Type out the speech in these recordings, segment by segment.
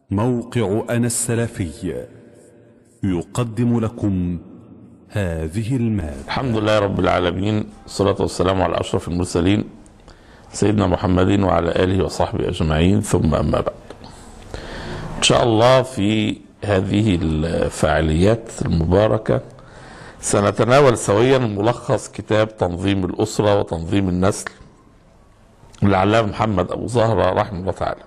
موقع أنا السلفي يقدم لكم هذه المادة الحمد لله رب العالمين والصلاة والسلام على أشرف المرسلين سيدنا محمد وعلى آله وصحبه أجمعين ثم أما بعد إن شاء الله في هذه الفعاليات المباركة سنتناول سويا ملخص كتاب تنظيم الأسرة وتنظيم النسل للعلامة محمد أبو زهرة رحمه الله تعالى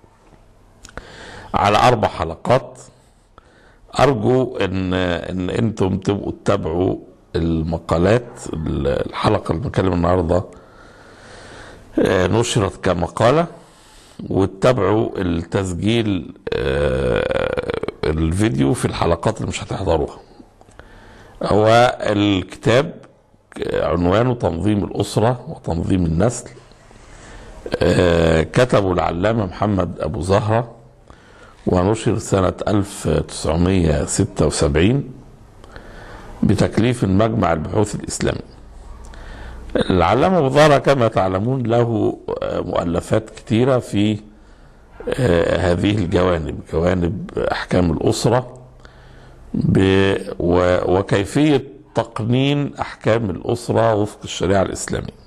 على أربع حلقات أرجو إن إن أنتم تبقوا تتابعوا المقالات الحلقة اللي بنتكلم النهاردة آه، نشرت كمقالة وتتابعوا التسجيل آه، الفيديو في الحلقات اللي مش هتحضروها هو الكتاب عنوانه تنظيم الأسرة وتنظيم النسل آه، كتبه العلامة محمد أبو زهرة ونشر سنة 1976 بتكليف مجمع البحوث الإسلامي العلامة أبو زهرة كما تعلمون له آه، مؤلفات كثيرة في آه، هذه الجوانب جوانب أحكام الأسرة ب- و- وكيفية تقنين أحكام الأسرة وفق الشريعة الإسلامية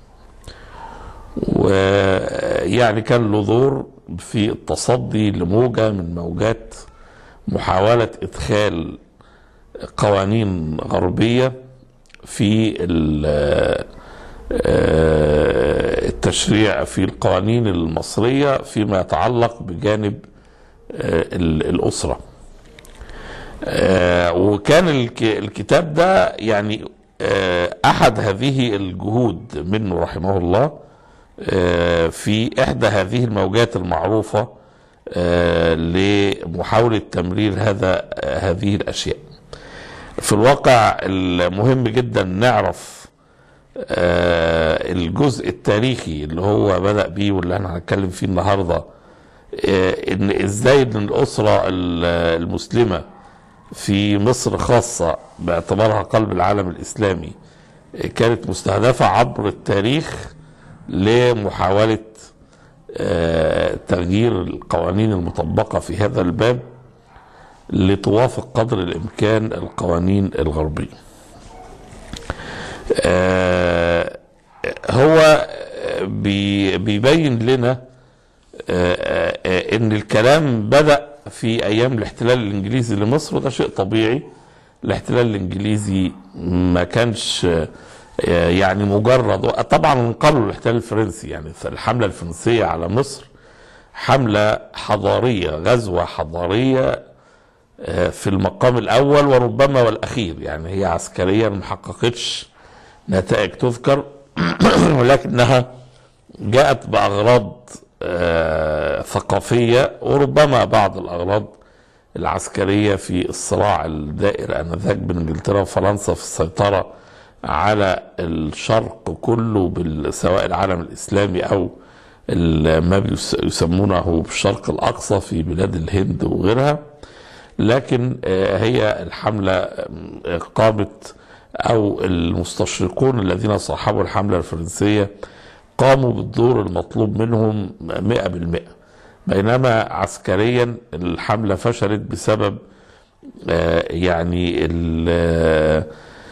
ويعني كان له دور في التصدي لموجة من موجات محاولة إدخال قوانين غربية في ال- آه، التشريع في القوانين المصرية فيما يتعلق بجانب آه، ال- الأسرة آه، وكان الك- الكتاب ده يعني آه، أحد هذه الجهود منه رحمه الله آه، في إحدى هذه الموجات المعروفة آه، لمحاولة تمرير هذا آه، هذه الأشياء في الواقع المهم جدا نعرف آه، الجزء التاريخي اللي هو بدأ بيه واللي احنا هنتكلم فيه النهارده آه، ان ازاي ان الاسره ال- المسلمه في مصر خاصه باعتبارها قلب العالم الاسلامي آه، كانت مستهدفه عبر التاريخ لمحاوله آه، تغيير القوانين المطبقه في هذا الباب لتوافق قدر الامكان القوانين الغربيه. آه، هو بي- بيبين لنا آه، آه، ان الكلام بدا في ايام الاحتلال الانجليزي لمصر وده شيء طبيعي الاحتلال الانجليزي ما كانش آه، يعني مجرد طبعا قالوا الاحتلال الفرنسي يعني الحمله الفرنسيه على مصر حمله حضاريه غزوه حضاريه آه، في المقام الاول وربما والاخير يعني هي عسكريا ما حققتش نتائج تذكر ولكنها جاءت باغراض آه، ثقافيه وربما بعض الاغراض العسكريه في الصراع الدائر انذاك بين انجلترا وفرنسا في السيطره على الشرق كله بال- سواء العالم الاسلامي او ال- ما بيس- يسمونه بالشرق الاقصى في بلاد الهند وغيرها لكن آه، هي الحمله آه، قامت او المستشرقون الذين صاحبوا الحمله الفرنسيه قاموا بالدور المطلوب منهم 100% بينما عسكريا الحمله فشلت بسبب آه، يعني ال-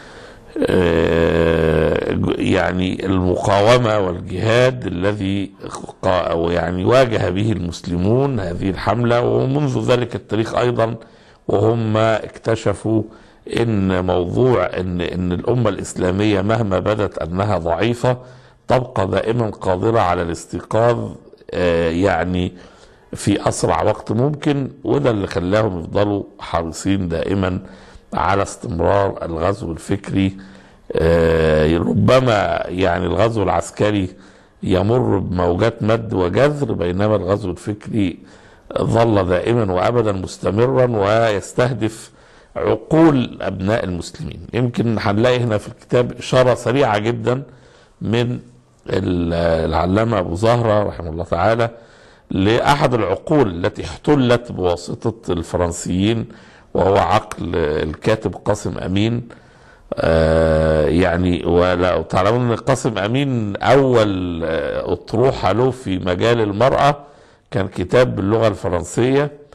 آه، يعني المقاومة والجهاد الذي قا- أو يعني واجه به المسلمون هذه الحملة ومنذ ذلك التاريخ أيضا وهم اكتشفوا ان موضوع ان ان الامه الاسلاميه مهما بدت انها ضعيفه تبقى دائما قادره على الاستيقاظ آه، يعني في اسرع وقت ممكن وده اللي خلاهم يفضلوا حريصين دائما على استمرار الغزو الفكري آه، ربما يعني الغزو العسكري يمر بموجات مد وجذر بينما الغزو الفكري ظل دائما وابدا مستمرا ويستهدف عقول ابناء المسلمين يمكن هنلاقي هنا في الكتاب اشاره سريعه جدا من ال- العلامه ابو زهره رحمه الله تعالى لاحد العقول التي احتلت بواسطه الفرنسيين وهو عقل الكاتب قاسم امين آه يعني ولا تعلمون ان قاسم امين اول آه، اطروحه له في مجال المراه كان كتاب باللغه الفرنسيه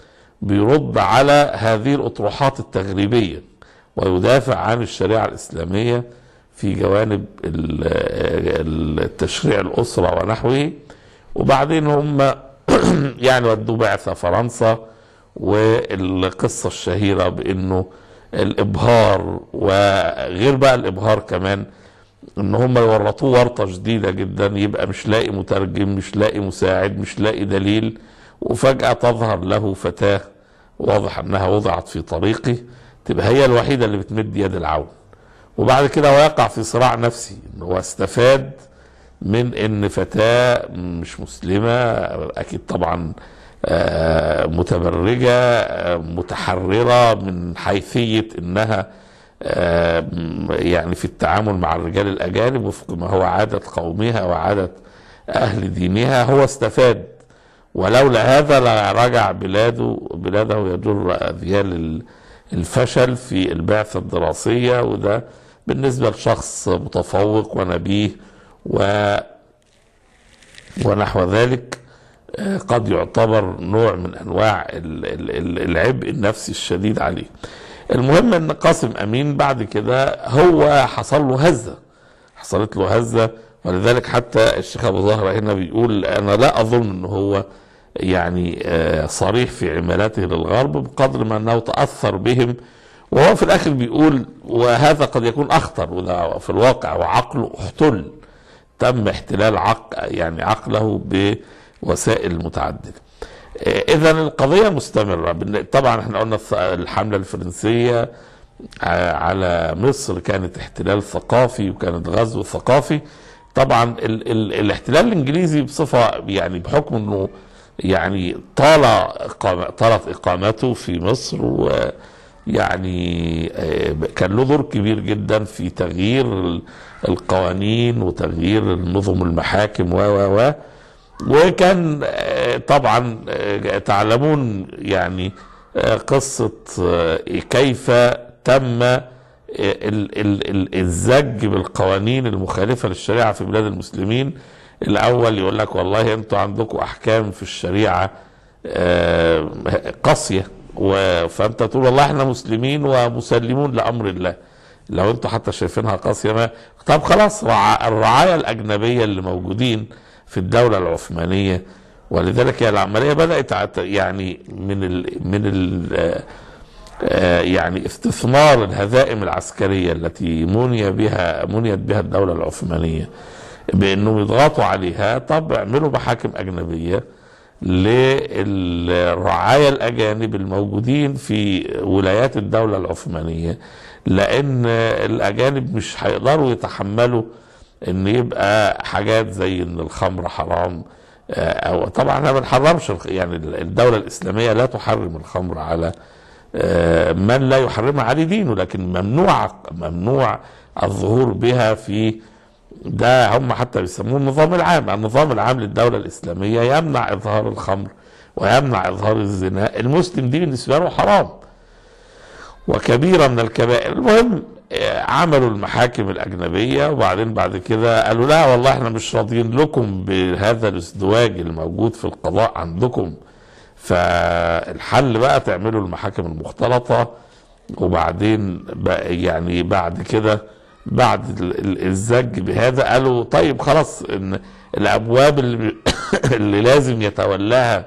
بيرد على هذه الأطروحات التغريبية ويدافع عن الشريعة الإسلامية في جوانب ال- التشريع الأسرة ونحوه وبعدين هم يعني ودوا بعثة فرنسا والقصة الشهيرة بأنه الإبهار وغير بقى الإبهار كمان ان هم يورطوه ورطه شديده جدا يبقى مش لاقي مترجم مش لاقي مساعد مش لاقي دليل وفجاه تظهر له فتاه واضح انها وضعت في طريقه تبقى هي الوحيده اللي بتمد يد العون وبعد كده هو يقع في صراع نفسي ان هو استفاد من ان فتاه مش مسلمه اكيد طبعا آه، متبرجه آه، متحرره من حيثيه انها آه، يعني في التعامل مع الرجال الاجانب وفق ما هو عاده قومها وعاده اهل دينها هو استفاد ولولا هذا لرجع بلاده بلاده يجر اذيال ال- الفشل في البعثه الدراسيه وده بالنسبه لشخص متفوق ونبيه و ونحو ذلك آه، قد يعتبر نوع من انواع ال- ال- ال- العبء النفسي الشديد عليه. المهم ان قاسم امين بعد كده هو حصل له هزه حصلت له هزه ولذلك حتى الشيخ ابو زهره هنا بيقول انا لا اظن ان هو يعني آه، صريح في عمالاته للغرب بقدر ما انه تاثر بهم وهو في الاخر بيقول وهذا قد يكون اخطر وده في الواقع وعقله احتل تم احتلال عق يعني عقله بوسائل متعدده اذا القضيه مستمره بالن- طبعا احنا قلنا الث- الحمله الفرنسيه ع- على مصر كانت احتلال ثقافي وكانت غزو ثقافي طبعا ال ال الاحتلال الانجليزي بصفه يعني بحكم انه يعني طال إقامة طالت اقامته في مصر ويعني آه، كان له دور كبير جدا في تغيير ال- القوانين وتغيير نظم المحاكم و و و وكان آه، طبعا آه، تعلمون يعني آه، قصة آه، كيف تم آه، ال- ال- ال- الزج بالقوانين المخالفة للشريعة في بلاد المسلمين الأول يقول لك والله أنتوا عندكم أحكام في الشريعة آه، قاسية و- فأنت تقول والله احنا مسلمين ومسلمون لأمر الله لو انتوا حتى شايفينها قاسية ما طب خلاص رع- الرعاية الأجنبية اللي موجودين في الدولة العثمانية ولذلك هي العملية بدأت عت- يعني من ال من ال آه، آه، يعني استثمار الهزائم العسكرية التي مني بها منيت بها الدولة العثمانية بأنهم يضغطوا عليها طب اعملوا محاكم أجنبية للرعايا الأجانب الموجودين في ولايات الدولة العثمانية لأن الأجانب مش هيقدروا يتحملوا ان يبقى حاجات زي ان الخمر حرام آه، او طبعا احنا ما بنحرمش الخ- يعني الدوله الاسلاميه لا تحرم الخمر على آه، من لا يحرمها عليه دينه لكن ممنوع ممنوع الظهور بها في ده هم حتى بيسموه النظام العام النظام العام للدوله الاسلاميه يمنع اظهار الخمر ويمنع اظهار الزنا المسلم دي بالنسبه له حرام وكبيرة من الكبائر المهم آه، عملوا المحاكم الأجنبية وبعدين بعد كده قالوا لا والله احنا مش راضيين لكم بهذا الازدواج الموجود في القضاء عندكم فالحل بقى تعملوا المحاكم المختلطة وبعدين بقى يعني بعد كده بعد ال- ال- الزج بهذا قالوا طيب خلاص ان الابواب اللي, اللي لازم يتولاها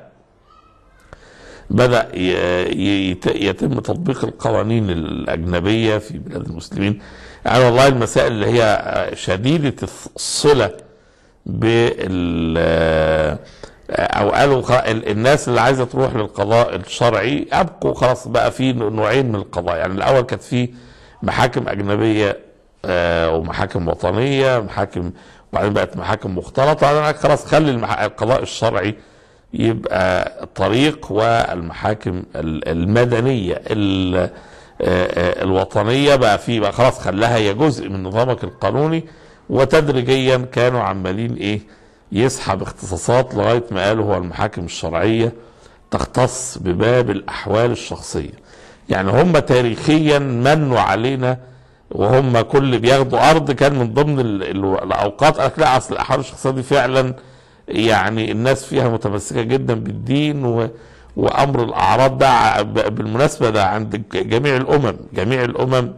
بدأ ي- يت- يتم تطبيق القوانين الأجنبية في بلاد المسلمين يعني والله المسائل اللي هي شديدة الصلة بال أو قالوا خ- ال- الناس اللي عايزة تروح للقضاء الشرعي أبقوا خلاص بقى في نوعين من القضاء يعني الأول كانت في محاكم أجنبية آه، ومحاكم وطنية محاكم وبعدين بقت محاكم مختلطة أنا خلاص خلي المح- القضاء الشرعي يبقى طريق والمحاكم ال- المدنيه ال- آه، آه، الوطنيه بقى في بقى خلاص خلاها هي جزء من نظامك القانوني وتدريجيا كانوا عمالين ايه يسحب اختصاصات لغايه ما قالوا هو المحاكم الشرعيه تختص بباب الاحوال الشخصيه يعني هم تاريخيا منوا علينا وهم كل بياخدوا ارض كان من ضمن ال- ال- الاوقات قالك لا اصل الاحوال الشخصيه دي فعلا يعني الناس فيها متمسكه جدا بالدين و وامر الاعراض ده ع- ب- بالمناسبه ده عند جميع الامم جميع الامم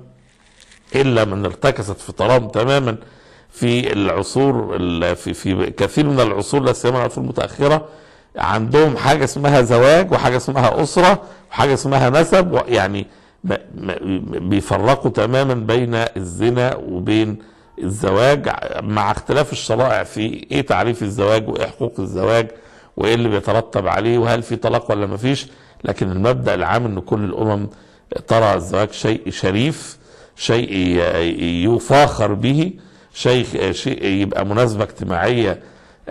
الا من ارتكست فطرهم تماما في العصور ال- في في كثير من العصور لا سيما العصور المتاخره عندهم حاجه اسمها زواج وحاجه اسمها اسره وحاجه اسمها نسب و- يعني م- م- بيفرقوا تماما بين الزنا وبين الزواج مع اختلاف الشرائع في ايه تعريف الزواج وايه حقوق الزواج وايه اللي بيترتب عليه وهل في طلاق ولا ما فيش لكن المبدا العام ان كل الامم ترى الزواج شيء شريف شيء ي- يفاخر به شيء شيء يبقى مناسبه اجتماعيه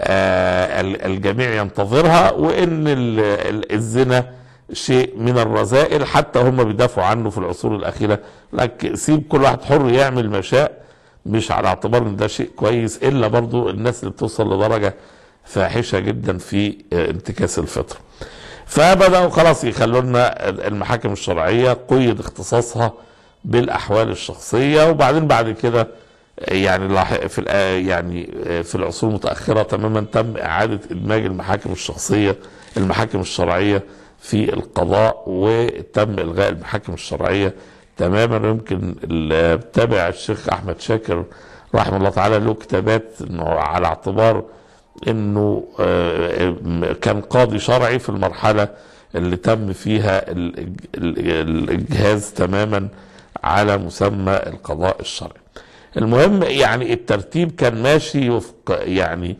آه، ال- الجميع ينتظرها وان ال- ال- الزنا شيء من الرذائل حتى هم بيدافعوا عنه في العصور الاخيره لك سيب كل واحد حر يعمل ما شاء مش على اعتبار ان ده شيء كويس الا برضو الناس اللي بتوصل لدرجه فاحشه جدا في آه، انتكاس الفطر فبداوا خلاص يخلوا لنا المحاكم الشرعيه قيد اختصاصها بالاحوال الشخصيه وبعدين بعد كده يعني لاح- في الآ- يعني في العصور المتاخره تماما تم اعاده ادماج المحاكم الشخصيه المحاكم الشرعيه في القضاء وتم الغاء المحاكم الشرعيه تماما يمكن اللي تابع الشيخ احمد شاكر رحمه الله تعالى له كتابات انه على اعتبار انه آه، آه، كان قاضي شرعي في المرحله اللي تم فيها ال- ال- الجهاز تماما على مسمى القضاء الشرعي. المهم يعني الترتيب كان ماشي وفق يعني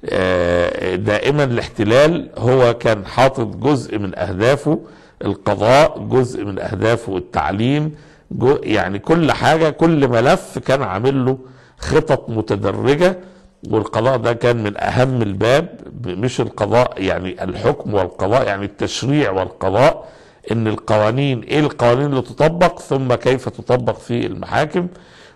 آه، دائما الاحتلال هو كان حاطط جزء من اهدافه القضاء جزء من اهدافه التعليم جو- يعني كل حاجه كل ملف كان عامل له خطط متدرجه والقضاء ده كان من اهم الباب مش القضاء يعني الحكم والقضاء يعني التشريع والقضاء ان القوانين ايه القوانين اللي تطبق ثم كيف تطبق في المحاكم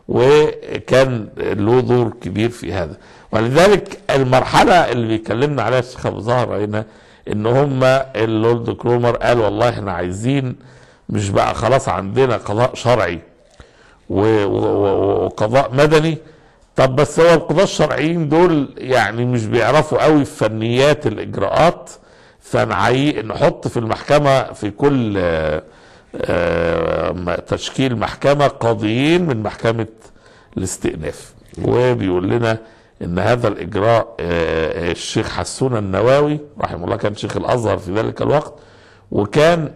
وكان له دور كبير في هذا ولذلك المرحله اللي بيكلمنا عليها الشيخ ابو زهر هنا ان هم اللورد كرومر قال والله احنا عايزين مش بقى خلاص عندنا قضاء شرعي و- و- و- وقضاء مدني طب بس هو القضاة الشرعيين دول يعني مش بيعرفوا قوي في فنيات الاجراءات فنعي نحط في المحكمة في كل آه، آه، م- تشكيل محكمة قاضيين من محكمة الاستئناف وبيقول لنا ان هذا الاجراء آه، الشيخ حسون النواوي رحمه الله كان شيخ الازهر في ذلك الوقت وكان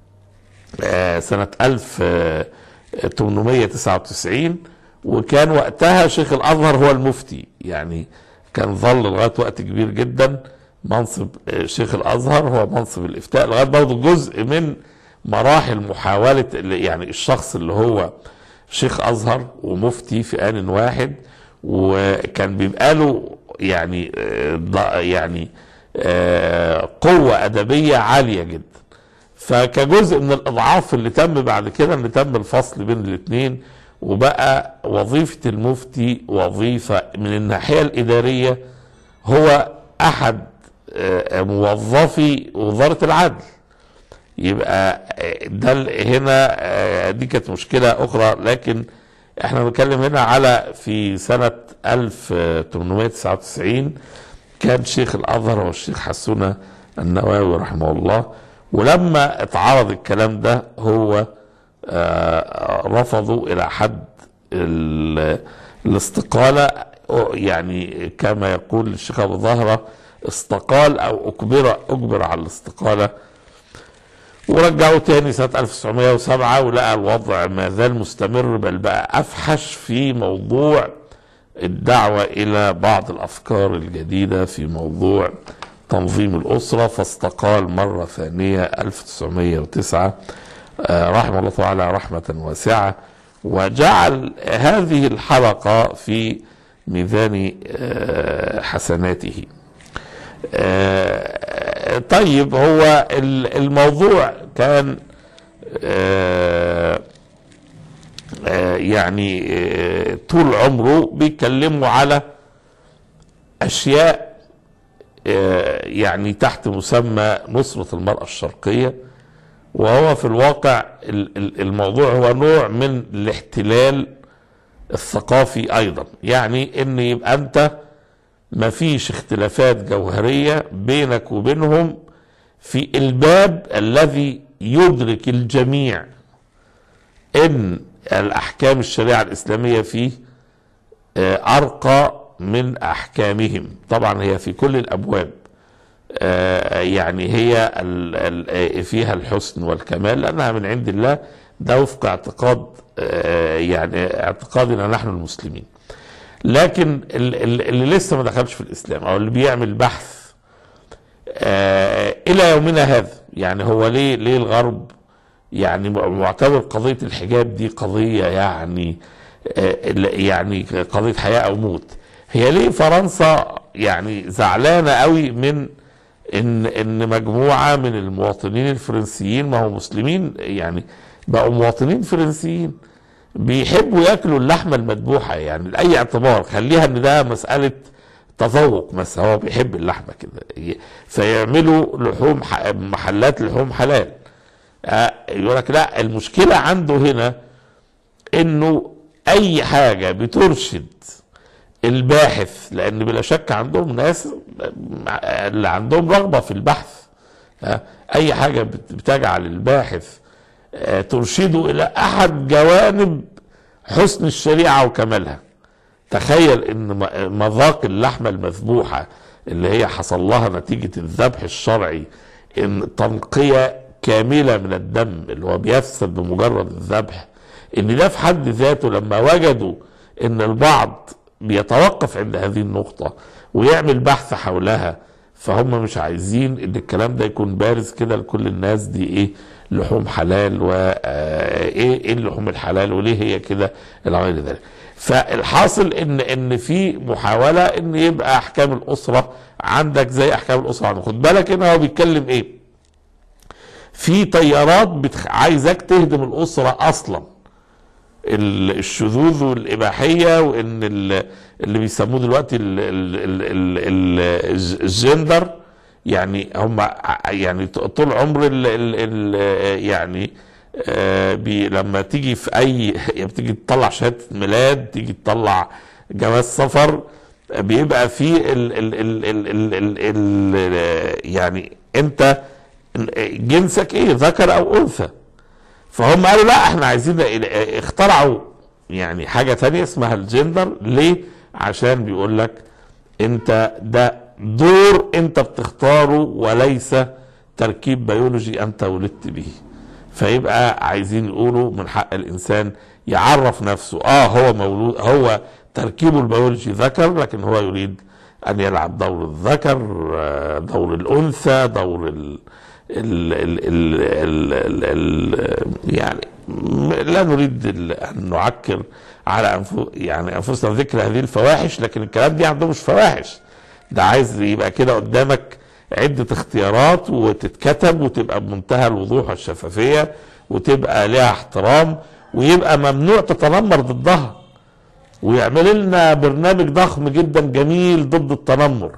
آه، سنة 1899 وكان وقتها شيخ الازهر هو المفتي يعني كان ظل لغايه وقت كبير جدا منصب آه، شيخ الازهر هو منصب الافتاء لغايه برضه جزء من مراحل محاوله اللي- يعني الشخص اللي هو شيخ ازهر ومفتي في ان واحد وكان بيبقى له يعني آه، ض- يعني آه، قوه ادبيه عاليه جدا فكجزء من الاضعاف اللي تم بعد كده ان تم الفصل بين الاثنين وبقى وظيفه المفتي وظيفه من الناحيه الاداريه هو احد آه، موظفي وزاره العدل يبقى آه، ده ال- هنا آه، دي كانت مشكله اخرى لكن احنا بنتكلم هنا على في سنه 1899 كان شيخ الازهر هو الشيخ حسونه النواوي رحمه الله ولما اتعرض الكلام ده هو آه، رفضوا الى حد ال- الاستقاله يعني كما يقول الشيخ ابو زهره استقال او اجبر اجبر على الاستقاله ورجعوه تاني سنة 1907 ولقى الوضع ما زال مستمر بل بقى أفحش في موضوع الدعوة إلى بعض الأفكار الجديدة في موضوع تنظيم الأسرة فاستقال مرة ثانية 1909 آه، رحمه الله تعالى رحمة واسعة وجعل هذه الحلقة في ميزان آه، حسناته آه، طيب هو ال- الموضوع كان آه، آه، يعني آه، طول عمره بيتكلموا على اشياء آه، يعني تحت مسمى نصرة المرأة الشرقية وهو في الواقع ال- ال- الموضوع هو نوع من الاحتلال الثقافي ايضا يعني ان يبقى انت ما فيش اختلافات جوهرية بينك وبينهم في الباب الذي يدرك الجميع ان الاحكام الشريعه الاسلاميه فيه آه، ارقى من احكامهم طبعا هي في كل الابواب آه، يعني هي ال- ال- آه، فيها الحسن والكمال لانها من عند الله ده وفق اعتقاد آه، يعني اعتقادنا نحن المسلمين لكن ال- ال- اللي لسه ما دخلش في الاسلام او اللي بيعمل بحث آه، الى يومنا هذا يعني هو ليه ليه الغرب يعني معتبر قضيه الحجاب دي قضيه يعني آه، يعني قضيه حياه او موت هي ليه فرنسا يعني زعلانه قوي من ان ان مجموعه من المواطنين الفرنسيين ما هو مسلمين يعني بقوا مواطنين فرنسيين بيحبوا ياكلوا اللحمه المذبوحه يعني لاي اعتبار خليها ان ده مساله تذوق مثلا هو بيحب اللحمه كده ي- فيعملوا لحوم ح- محلات لحوم حلال آه، يقول لك لا المشكله عنده هنا انه اي حاجه بترشد الباحث لان بلا شك عندهم ناس مع- اللي عندهم رغبه في البحث آه، اي حاجه بت- بتجعل الباحث آه، ترشده الى احد جوانب حسن الشريعه وكمالها تخيل ان م- مذاق اللحمه المذبوحه اللي هي حصل لها نتيجه الذبح الشرعي ان تنقيه كامله من الدم اللي هو بيفسد بمجرد الذبح ان ده في حد ذاته لما وجدوا ان البعض بيتوقف عند هذه النقطه ويعمل بحث حولها فهم مش عايزين ان الكلام ده يكون بارز كده لكل الناس دي ايه لحوم حلال وايه ايه اللحوم الحلال وليه هي كده الى غير ذلك فالحاصل ان ان في محاوله ان يبقى احكام الاسره عندك زي احكام الاسره عندك خد بالك هنا هو بيتكلم ايه في طيارات بتخ... عايزاك تهدم الاسره اصلا ال- الشذوذ والاباحيه وان ال- اللي بيسموه دلوقتي ال- ال- ال- ال- ال- الجندر يعني هم ع- يعني ط- طول عمر ال ال ال يعني آه، بي لما تيجي في اي يعني بتيجي تطلع شهاده ميلاد تيجي تطلع جواز سفر آه، بيبقى في ال ال ال ال ال ال ال يعني انت جنسك ايه ذكر او انثى فهم قالوا لا احنا عايزين اخترعوا يعني حاجه تانية اسمها الجندر ليه عشان بيقول لك انت ده دور انت بتختاره وليس تركيب بيولوجي انت ولدت به فيبقى عايزين يقولوا من حق الانسان يعرف نفسه اه هو مولود هو تركيبه البيولوجي ذكر لكن هو يريد ان يلعب دور الذكر آه، دور الانثى دور ال ال ال ال ال ال ال يعني م- لا نريد ال- ان نعكر على أنف يعني انفسنا ذكر هذه الفواحش لكن الكلام دي عندهم مش فواحش ده عايز يبقى كده قدامك عدة اختيارات وتتكتب وتبقى بمنتهى الوضوح والشفافية وتبقى لها احترام ويبقى ممنوع تتنمر ضدها ويعمل لنا برنامج ضخم جدا جميل ضد التنمر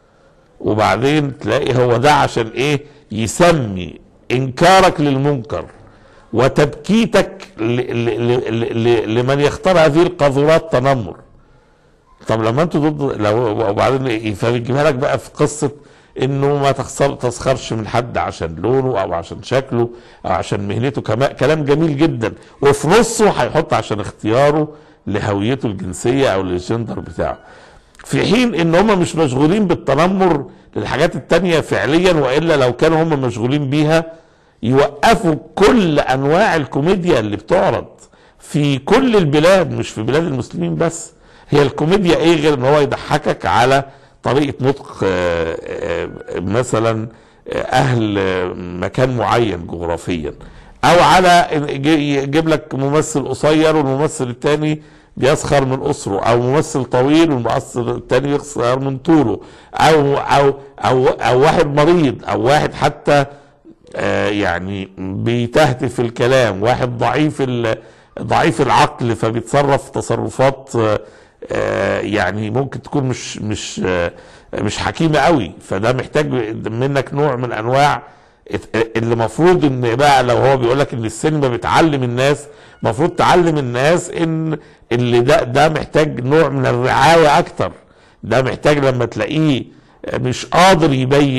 وبعدين تلاقي هو ده عشان ايه يسمي انكارك للمنكر وتبكيتك ل- ل- ل- ل- لمن يختار هذه القاذورات تنمر طب لما انتوا ضد لو وبعدين ايه فبيجيبها لك بقى في قصه انه ما تخسر تسخرش من حد عشان لونه او عشان شكله او عشان مهنته كما كلام جميل جدا وفي نصه هيحط عشان اختياره لهويته الجنسيه او للجندر بتاعه في حين ان هم مش مشغولين بالتنمر للحاجات التانية فعليا والا لو كانوا هم مشغولين بيها يوقفوا كل انواع الكوميديا اللي بتعرض في كل البلاد مش في بلاد المسلمين بس هي الكوميديا ايه غير ان هو يضحكك على طريقه نطق آه، آه، مثلا آه، اهل آه، مكان معين جغرافيا او على إن يجي- يجيب لك ممثل قصير والممثل الثاني بيسخر من قصره او ممثل طويل والممثل الثاني يسخر من طوله او او او او واحد مريض او واحد حتى آه، يعني بيتهتف في الكلام واحد ضعيف ال- ضعيف العقل فبيتصرف تصرفات آه، آه، يعني ممكن تكون مش مش آه، مش حكيمه قوي فده محتاج منك نوع من انواع ات- اللي المفروض ان بقى لو هو بيقول لك ان السينما بتعلم الناس المفروض تعلم الناس ان اللي ده ده محتاج نوع من الرعايه اكتر ده محتاج لما تلاقيه مش قادر يبين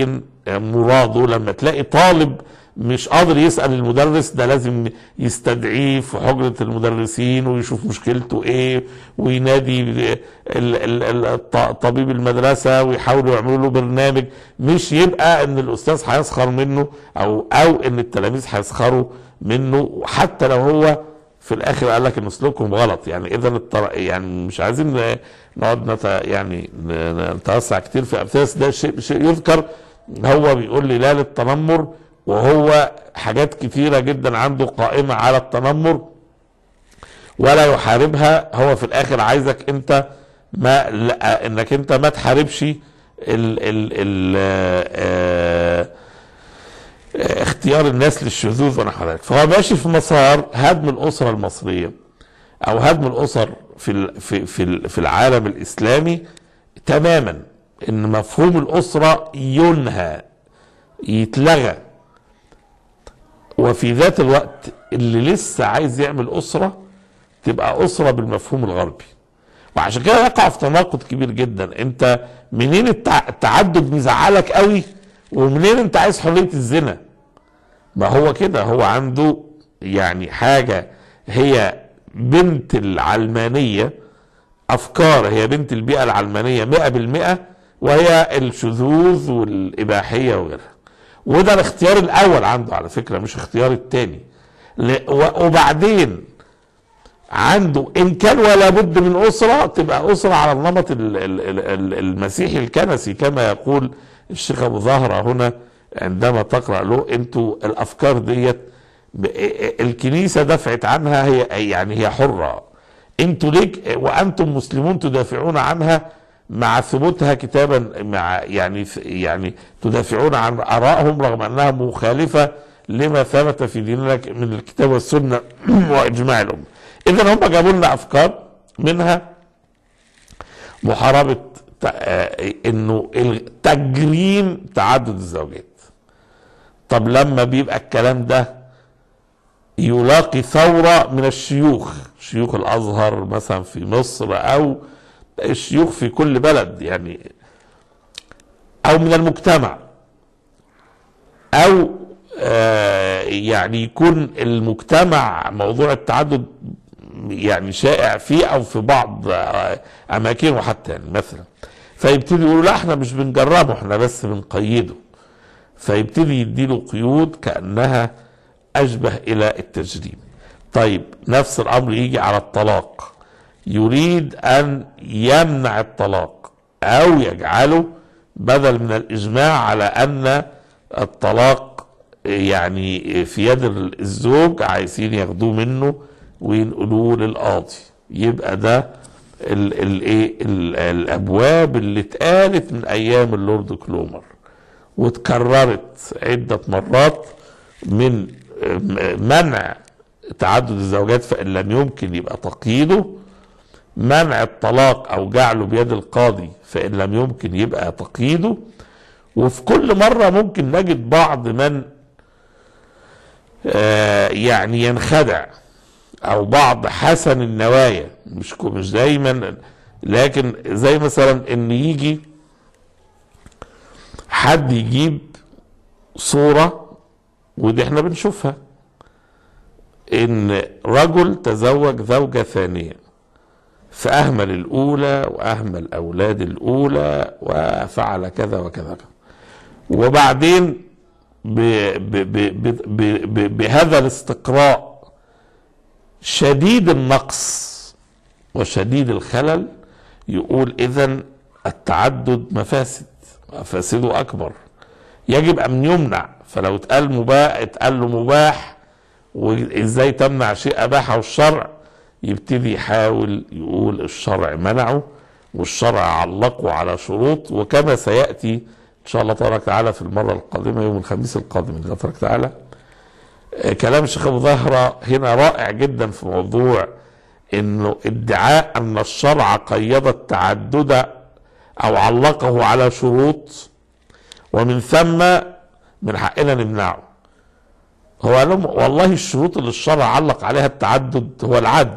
مراده لما تلاقي طالب مش قادر يسأل المدرس ده لازم يستدعيه في حجرة المدرسين ويشوف مشكلته ايه وينادي ال- ال- ال- الط- طبيب المدرسة ويحاولوا يعملوا له برنامج مش يبقى ان الاستاذ هيسخر منه او او ان التلاميذ هيسخروا منه حتى لو هو في الاخر قال لك ان اسلوبكم غلط يعني اذا الطر... يعني مش عايزين نقعد نت... يعني ن- نتوسع كتير في امثله بس ده شيء شيء يذكر هو بيقول لي لا للتنمر وهو حاجات كتيره جدا عنده قائمه على التنمر ولا يحاربها هو في الاخر عايزك انت ما لا انك انت ما تحاربش ال ال ال آه آه اختيار الناس للشذوذ ونحو ذلك فهو ماشي في مسار هدم الاسره المصريه او هدم الاسر في ال- في في ال- في العالم الاسلامي تماما ان مفهوم الاسره ينهى يتلغى وفي ذات الوقت اللي لسه عايز يعمل اسره تبقى اسره بالمفهوم الغربي وعشان كده يقع في تناقض كبير جدا انت منين التع- التعدد مزعلك قوي ومنين انت عايز حريه الزنا ما هو كده هو عنده يعني حاجه هي بنت العلمانيه افكار هي بنت البيئه العلمانيه 100% وهي الشذوذ والاباحيه وغيرها وده الاختيار الاول عنده على فكره مش اختيار التاني ل- و- وبعدين عنده ان كان ولا بد من اسره تبقى اسره على النمط ال- ال- ال- ال- المسيحي الكنسي كما يقول الشيخ ابو زهره هنا عندما تقرا له انتوا الافكار ديت ب- الكنيسه دفعت عنها هي يعني هي حره انتوا ليك وانتم مسلمون تدافعون عنها مع ثبوتها كتابا مع يعني يعني تدافعون عن ارائهم رغم انها مخالفه لما ثبت في ديننا من الكتاب والسنه واجماع الامه. اذا هم جابوا لنا افكار منها محاربه ت- آه، انه تجريم تعدد الزوجات. طب لما بيبقى الكلام ده يلاقي ثورة من الشيوخ شيوخ الأزهر مثلا في مصر أو الشيوخ في كل بلد يعني أو من المجتمع أو آه يعني يكون المجتمع موضوع التعدد يعني شائع فيه أو في بعض آه أماكنه حتى يعني مثلا فيبتدي يقولوا لا احنا مش بنجربه احنا بس بنقيده فيبتدي يديله قيود كأنها أشبه إلى التجريم طيب نفس الأمر يجي على الطلاق يريد أن يمنع الطلاق أو يجعله بدل من الإجماع على أن الطلاق يعني في يد الزوج عايزين ياخدوه منه وينقلوه للقاضي يبقى ده ال ال ايه ال الابواب اللي اتقالت من ايام اللورد كلومر واتكررت عده مرات من منع تعدد الزوجات فان لم يمكن يبقى تقييده منع الطلاق او جعله بيد القاضي فان لم يمكن يبقى تقييده وفي كل مره ممكن نجد بعض من آه يعني ينخدع او بعض حسن النوايا مش مش دايما لكن زي مثلا ان يجي حد يجيب صوره ودي احنا بنشوفها ان رجل تزوج زوجه ثانيه فاهمل الاولى واهمل اولاد الاولى وفعل كذا وكذا وبعدين ب ب ب ب ب ب بهذا الاستقراء شديد النقص وشديد الخلل يقول اذا التعدد مفاسد مفاسده اكبر يجب ان يمنع فلو اتقال مباح اتقال له مباح وازاي تمنع شيء اباحه الشرع يبتدي يحاول يقول الشرع منعه والشرع علقه على شروط وكما سياتي ان شاء الله تبارك وتعالى في المره القادمه يوم الخميس القادم ان شاء الله تبارك وتعالى كلام الشيخ ابو زهره هنا رائع جدا في موضوع انه ادعاء ان الشرع قيد التعدد او علقه على شروط ومن ثم من حقنا نمنعه هو لهم والله الشروط اللي الشرع علق عليها التعدد هو العدل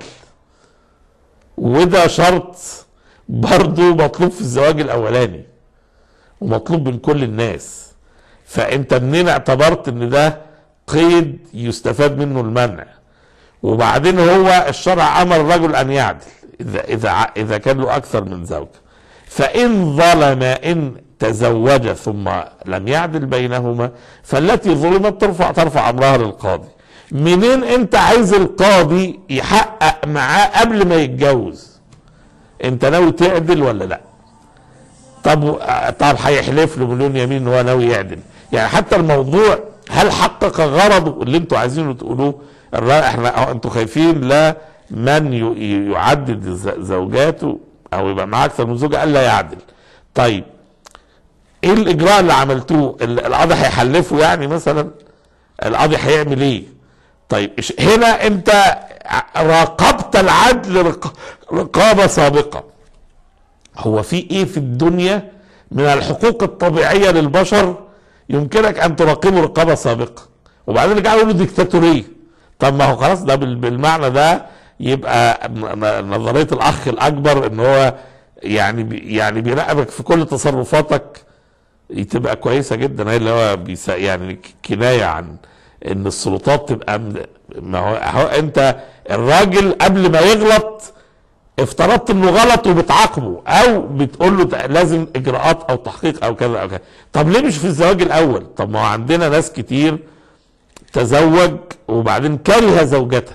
وده شرط برضه مطلوب في الزواج الاولاني ومطلوب من كل الناس فانت منين اعتبرت ان ده قيد يستفاد منه المنع وبعدين هو الشرع امر الرجل ان يعدل اذا اذا ع- اذا كان له اكثر من زوجه فان ظلم ان تزوج ثم لم يعدل بينهما فالتي ظلمت ترفع ترفع امرها للقاضي منين انت عايز القاضي يحقق معاه قبل ما يتجوز انت ناوي تعدل ولا لا طب طب هيحلف له مليون يمين ان هو ناوي يعدل يعني حتى الموضوع هل حقق غرضه اللي انتوا عايزينه تقولوه الرأي احنا أهو انتوا خايفين لا من ي- يعدد ز- زوجاته او يبقى معاه اكثر من زوجه الا يعدل طيب ايه الاجراء اللي عملتوه ال- القاضي هيحلفه يعني مثلا القاضي هيعمل ايه طيب إيش- هنا انت ع- راقبت العدل رق- رقابه سابقه هو في ايه في الدنيا من الحقوق الطبيعيه للبشر يمكنك ان تراقبه رقابه سابقه وبعدين رجعوا يقولوا ديكتاتوريه طب ما هو خلاص ده بال- بالمعنى ده يبقى ن- ن- نظريه الاخ الاكبر ان هو يعني بي يعني بيراقبك في كل تصرفاتك تبقى كويسه جدا هي اللي هو بيسا يعني ك- كنايه عن ان السلطات تبقى م- ما هو, هو انت الراجل قبل ما يغلط افترضت انه غلط وبتعاقبه او بتقول له ده لازم اجراءات او تحقيق او كذا او كذا طب ليه مش في الزواج الاول طب ما هو عندنا ناس كتير تزوج وبعدين كره زوجته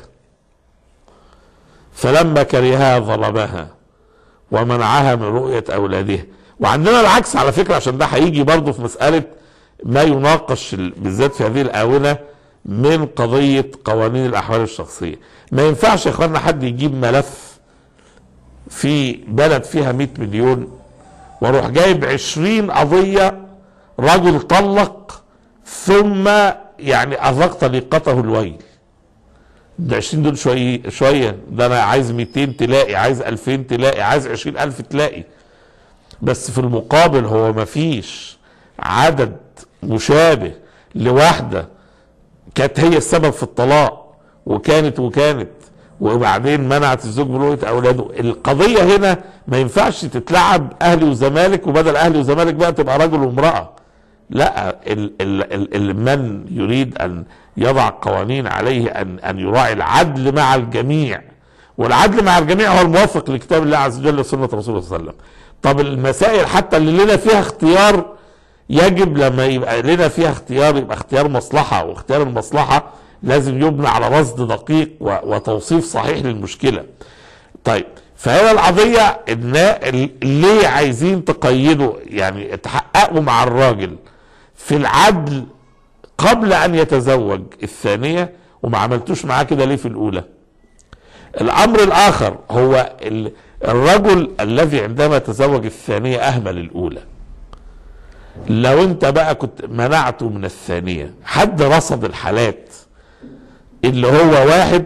فلما كرهها ظلمها ومنعها من رؤية أولادها وعندنا العكس على فكرة عشان ده هيجي برضه في مسألة ما يناقش ال- بالذات في هذه الآونة من قضية قوانين الأحوال الشخصية ما ينفعش يا إخوانا حد يجيب ملف في بلد فيها 100 مليون واروح جايب 20 قضية رجل طلق ثم يعني أذاق طليقته الويل ده 20 دول شوية شوية ده أنا عايز 200 تلاقي عايز 2000 تلاقي عايز 20000 تلاقي بس في المقابل هو مفيش عدد مشابه لواحدة كانت هي السبب في الطلاق وكانت وكانت وبعدين منعت الزوج من رؤية أولاده القضية هنا ما ينفعش تتلعب أهلي وزمالك وبدل أهلي وزمالك بقى تبقى رجل وامرأة لا ال ال ال ال من يريد أن يضع قوانين عليه أن أن يراعي العدل مع الجميع والعدل مع الجميع هو الموافق لكتاب الله عز وجل وسنة رسوله صلى الله عليه وسلم طب المسائل حتى اللي لنا فيها اختيار يجب لما يبقى لنا فيها اختيار يبقى اختيار مصلحة واختيار المصلحة لازم يبنى على رصد دقيق و- وتوصيف صحيح للمشكلة طيب فهنا القضية ان ال- ليه عايزين تقيدوا يعني تحققوا مع الراجل في العدل قبل ان يتزوج الثانية وما عملتوش معاه كده ليه في الاولى الامر الاخر هو ال- الرجل الذي عندما تزوج الثانية اهمل الاولى لو انت بقى كنت منعته من الثانية حد رصد الحالات اللي هو واحد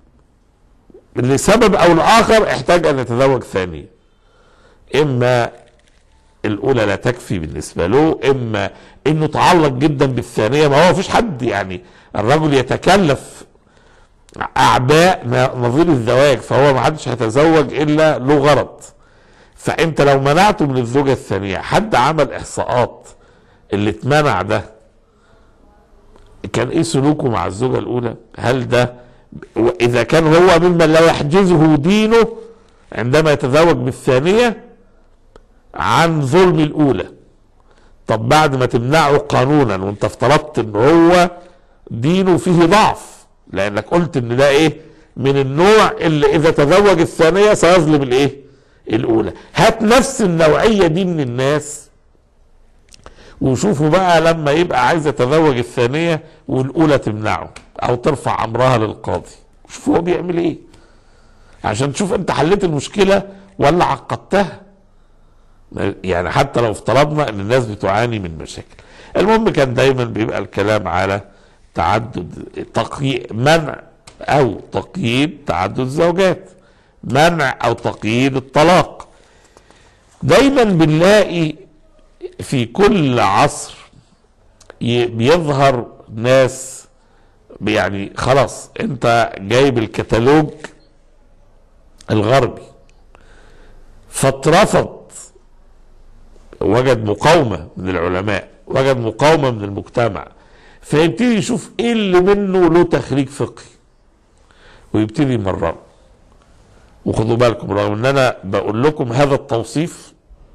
لسبب او لاخر احتاج ان يتزوج ثانية اما الاولى لا تكفي بالنسبة له اما انه تعلق جدا بالثانية ما هو فيش حد يعني الرجل يتكلف اعباء نظير الزواج فهو ما حدش هيتزوج الا له غرض فانت لو منعته من الزوجة الثانية حد عمل احصاءات اللي اتمنع ده كان ايه سلوكه مع الزوجة الاولى هل ده اذا كان هو ممن لا يحجزه دينه عندما يتزوج بالثانية عن ظلم الاولى طب بعد ما تمنعه قانونا وانت افترضت ان هو دينه فيه ضعف لانك قلت ان ده ايه من النوع اللي اذا تزوج الثانية سيظلم الايه الاولى هات نفس النوعية دي من الناس وشوفوا بقى لما يبقى عايز يتزوج الثانية والاولى تمنعه او ترفع امرها للقاضي شوفوا هو بيعمل ايه عشان تشوف انت حليت المشكلة ولا عقدتها يعني حتى لو افترضنا ان الناس بتعاني من مشاكل المهم كان دايما بيبقى الكلام على تعدد تقييد منع او تقييد تعدد الزوجات منع او تقييد الطلاق دايما بنلاقي في كل عصر ي- بيظهر ناس يعني خلاص انت جايب الكتالوج الغربي فاترفض وجد مقاومة من العلماء وجد مقاومة من المجتمع فيبتدي يشوف ايه اللي منه له تخريج فقهي ويبتدي يمرره وخدوا بالكم رغم ان انا بقول لكم هذا التوصيف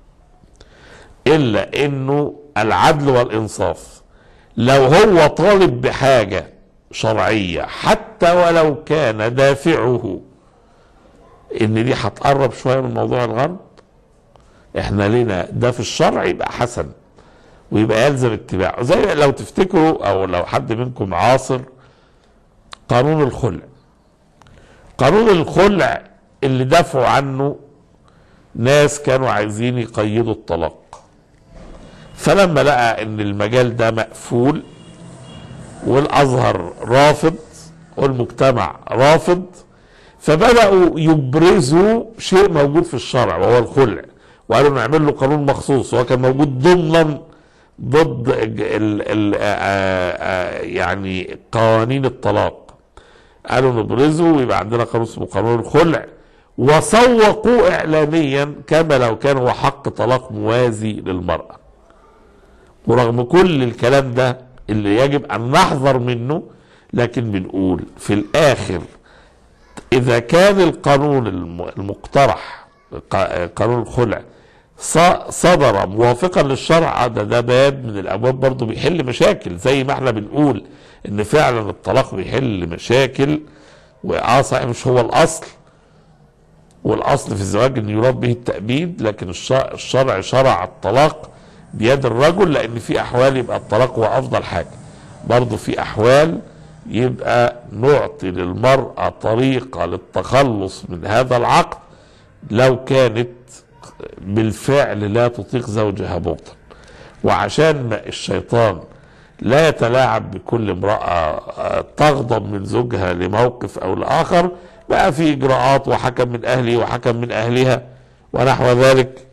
الا انه العدل والانصاف لو هو طالب بحاجه شرعيه حتى ولو كان دافعه ان دي هتقرب شويه من موضوع الغرب احنا لنا ده في الشرع يبقى حسن ويبقى يلزم اتباعه زي لو تفتكروا او لو حد منكم عاصر قانون الخلع قانون الخلع اللي دافعوا عنه ناس كانوا عايزين يقيدوا الطلاق فلما لقى ان المجال ده مقفول والازهر رافض والمجتمع رافض فبداوا يبرزوا شيء موجود في الشرع وهو الخلع وقالوا نعمل له قانون مخصوص وهو كان موجود ضمنا ضد ال ال يعني قوانين الطلاق قالوا نبرزه ويبقى عندنا قانون اسمه قانون الخلع وسوقوا اعلاميا كما لو كان هو حق طلاق موازي للمراه ورغم كل الكلام ده اللي يجب ان نحذر منه لكن بنقول في الاخر اذا كان القانون المقترح قانون الخلع صدر موافقا للشرع ده ده باب من الابواب برضه بيحل مشاكل زي ما احنا بنقول ان فعلا الطلاق بيحل مشاكل واه صحيح مش هو الاصل والاصل في الزواج ان يراد به التأبيد لكن الشرع شرع الطلاق بيد الرجل لان في احوال يبقى الطلاق هو افضل حاجه برضه في احوال يبقى نعطي للمرأة طريقة للتخلص من هذا العقد لو كانت بالفعل لا تطيق زوجها بغضا وعشان ما الشيطان لا يتلاعب بكل امرأة تغضب من زوجها لموقف أو لآخر بقى في إجراءات وحكم من أهله وحكم من أهلها ونحو ذلك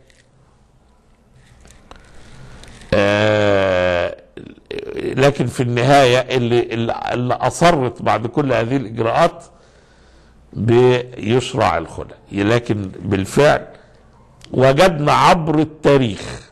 آه لكن في النهاية اللي, اللي أصرت بعد كل هذه الإجراءات بيشرع الخلع لكن بالفعل وجدنا عبر التاريخ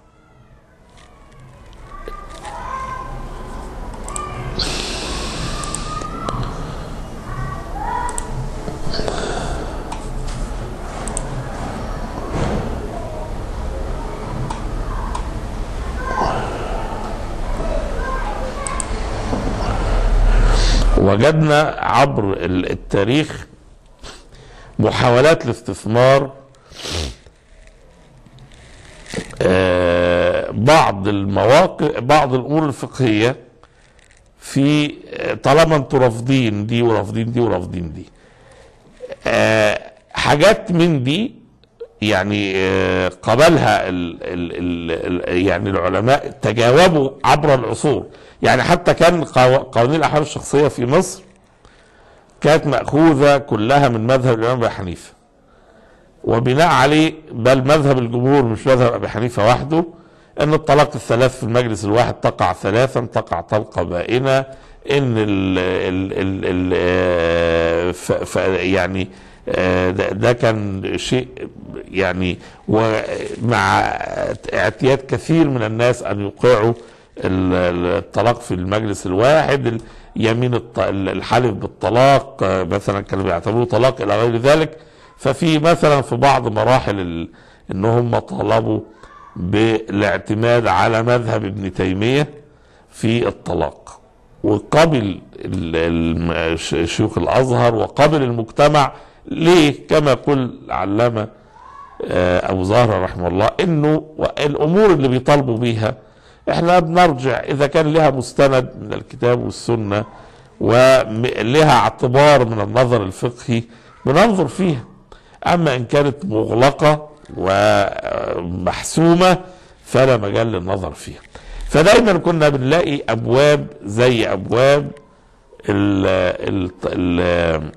وجدنا عبر التاريخ محاولات الاستثمار بعض المواقف بعض الامور الفقهيه في طالما انتوا رافضين دي ورافضين دي ورافضين دي حاجات من دي يعني قبلها ال ال ال يعني العلماء تجاوبوا عبر العصور يعني حتى كان قوانين الاحوال الشخصيه في مصر كانت ماخوذه كلها من مذهب الامام ابي حنيفه وبناء عليه بل مذهب الجمهور مش مذهب ابي حنيفه وحده ان الطلاق الثلاث في المجلس الواحد تقع ثلاثا تقع طلقه بائنه ان ال ال ال ف ف يعني ده, ده كان شيء يعني ومع اعتياد كثير من الناس ان يوقعوا الطلاق في المجلس الواحد يمين الحلف بالطلاق مثلا كانوا بيعتبروه طلاق الى غير ذلك ففي مثلا في بعض مراحل ان هم طالبوا بالاعتماد على مذهب ابن تيميه في الطلاق وقبل شيوخ الازهر وقبل المجتمع ليه كما يقول العلامه ابو زهره رحمه الله انه الامور اللي بيطالبوا بيها احنا بنرجع اذا كان لها مستند من الكتاب والسنه ولها اعتبار من النظر الفقهي بننظر فيها اما ان كانت مغلقه ومحسومه فلا مجال للنظر فيها فدايما كنا بنلاقي ابواب زي ابواب ال ال ال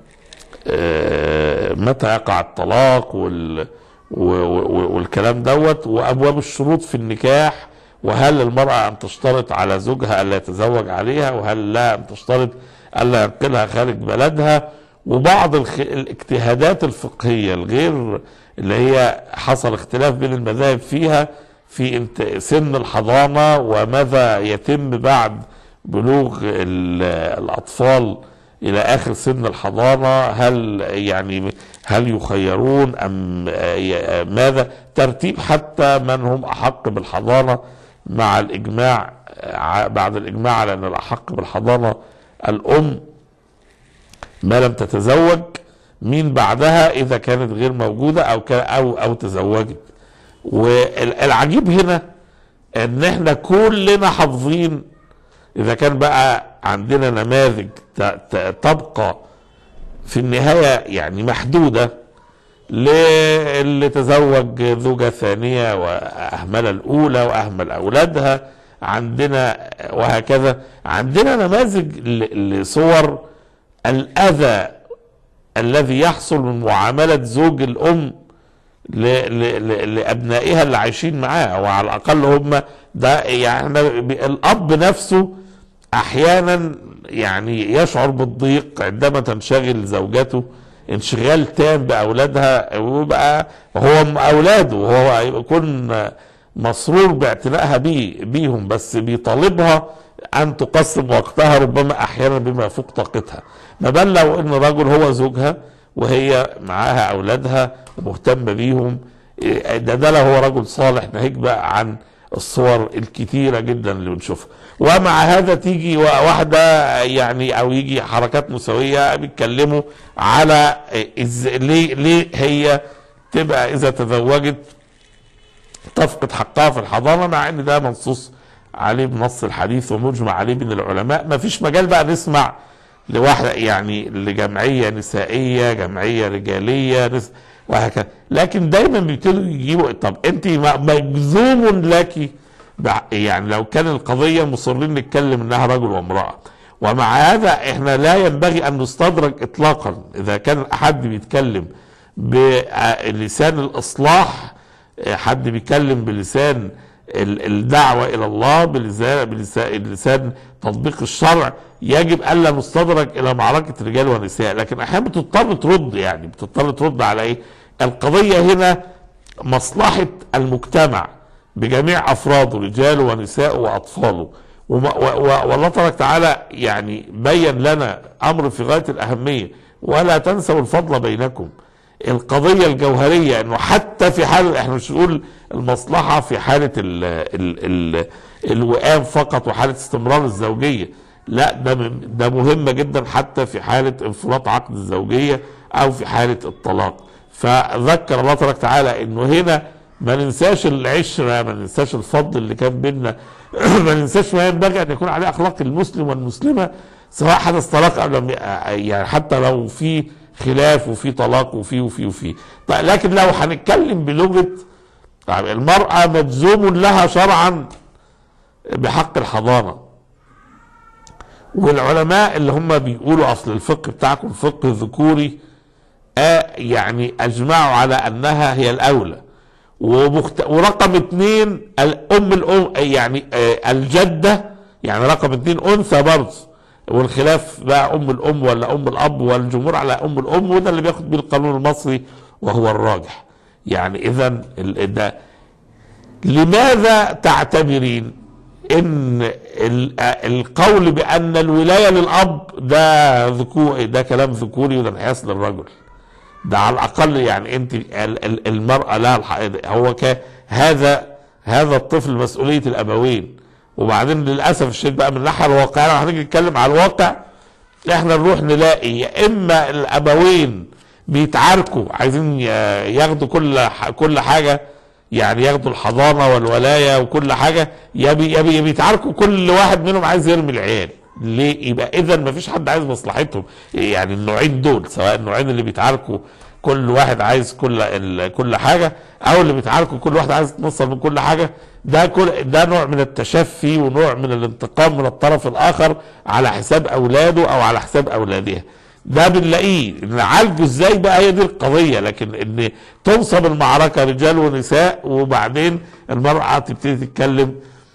متى يقع الطلاق وال والكلام دوت وابواب الشروط في النكاح وهل المرأة أن تشترط على زوجها ألا يتزوج عليها وهل لا أن تشترط ألا ينقلها خارج بلدها وبعض الخ... الاجتهادات الفقهية الغير اللي هي حصل اختلاف بين المذاهب فيها في انت- سن الحضانه وماذا يتم بعد بلوغ ال- الاطفال الى اخر سن الحضانه هل يعني هل يخيرون ام آه، ي- ماذا ترتيب حتى من هم احق بالحضانه مع الاجماع آه، بعد الاجماع على ان الاحق بالحضانه الام ما لم تتزوج مين بعدها اذا كانت غير موجوده او كان او او تزوجت والعجيب هنا ان احنا كلنا حافظين اذا كان بقى عندنا نماذج ت- ت- تبقى في النهايه يعني محدوده للي تزوج زوجة ثانية وأهمل الأولى وأهمل أولادها عندنا وهكذا عندنا نماذج ل- لصور الأذى الذي يحصل من معاملة زوج الأم ل- ل- ل- لأبنائها اللي عايشين معاها وعلى الأقل هم ده يعني إحنا ب- الأب نفسه أحيانا يعني يشعر بالضيق عندما تنشغل زوجته انشغال تام بأولادها ويبقى هو م- أولاده وهو يكون مسرور باعتنائها بيه بيهم بس بيطالبها أن تقسم وقتها ربما أحيانا بما يفوق طاقتها ما بال لو أن رجل هو زوجها وهي معاها أولادها ومهتمة بيهم إيه، ده ده لو هو رجل صالح ناهيك بقى عن الصور الكتيرة جدا اللي بنشوفها ومع هذا تيجي واحدة يعني أو يجي حركات مسوية بيتكلموا على إز... ليه ليه هي تبقى إذا تزوجت تفقد حقها في الحضانة مع ان ده منصوص عليه بنص الحديث ومجمع عليه بين العلماء ما فيش مجال بقى نسمع لواحدة يعني لجمعية نسائية جمعية رجالية نس... وهكذا لكن دايما بيبتدوا يجيبوا طب انت م- مجزوم لك بع- يعني لو كان القضية مصرين نتكلم انها رجل وامرأة ومع هذا احنا لا ينبغي ان نستدرك اطلاقا اذا كان احد بيتكلم بلسان الاصلاح حد بيتكلم بلسان ال- الدعوة إلى الله بلسان, بلسان بلسان تطبيق الشرع يجب ألا نستدرك إلى معركة رجال ونساء لكن أحيانا بتضطر ترد يعني بتضطر ترد على إيه القضية هنا مصلحة المجتمع بجميع أفراده رجاله ونساءه وأطفاله وما- و- و- والله تبارك تعالى يعني بين لنا أمر في غاية الأهمية ولا تنسوا الفضل بينكم القضية الجوهرية انه حتى في حال احنا مش نقول المصلحة في حالة ال ال ال الوئام فقط وحالة استمرار الزوجية لا ده م- ده مهمة جدا حتى في حالة انفراط عقد الزوجية او في حالة الطلاق فذكر الله تبارك وتعالى انه هنا ما ننساش العشرة ما ننساش الفضل اللي كان بيننا ما ننساش ما ينبغي ان يكون عليه اخلاق المسلم والمسلمة سواء حدث طلاق او لم ي- يعني حتى لو في خلاف وفي طلاق وفي وفي وفي طيب لكن لو هنتكلم بلغه طيب المراه مجزوم لها شرعا بحق الحضانه والعلماء اللي هم بيقولوا اصل الفقه بتاعكم فقه ذكوري آه يعني اجمعوا على انها هي الاولى ومخت... ورقم اثنين الام الام يعني آه الجده يعني رقم اثنين انثى برضه والخلاف بقى ام الام ولا ام الاب والجمهور على ام الام وده اللي بياخد بيه القانون المصري وهو الراجح يعني اذا ال- ده لماذا تعتبرين ان ال- القول بان الولايه للاب ده ذكور ده كلام ذكوري وده انحياز للرجل ده على الاقل يعني انت ال- ال- المراه لها الحق هو ك هذا هذا الطفل مسؤوليه الابوين وبعدين للاسف الشديد بقى من الناحيه الواقعيه لو هنيجي نتكلم على الواقع احنا نروح نلاقي يا اما الابوين بيتعاركوا عايزين ي- ياخدوا كل ح- كل حاجه يعني ياخدوا الحضانه والولايه وكل حاجه يا بي يا بي- يا بيتعاركوا كل واحد منهم عايز يرمي العيال ليه يبقى اذا ما فيش حد عايز مصلحتهم يعني النوعين دول سواء النوعين اللي بيتعاركوا كل واحد عايز كل ال- كل حاجه او اللي بيتعاركوا كل واحد عايز يتنصل من كل حاجه ده كل ده نوع من التشفي ونوع من الانتقام من الطرف الاخر على حساب اولاده او على حساب اولادها ده بنلاقيه نعالجه ازاي بقى هي دي القضيه لكن ان تنصب المعركه رجال ونساء وبعدين المراه تبتدي تتكلم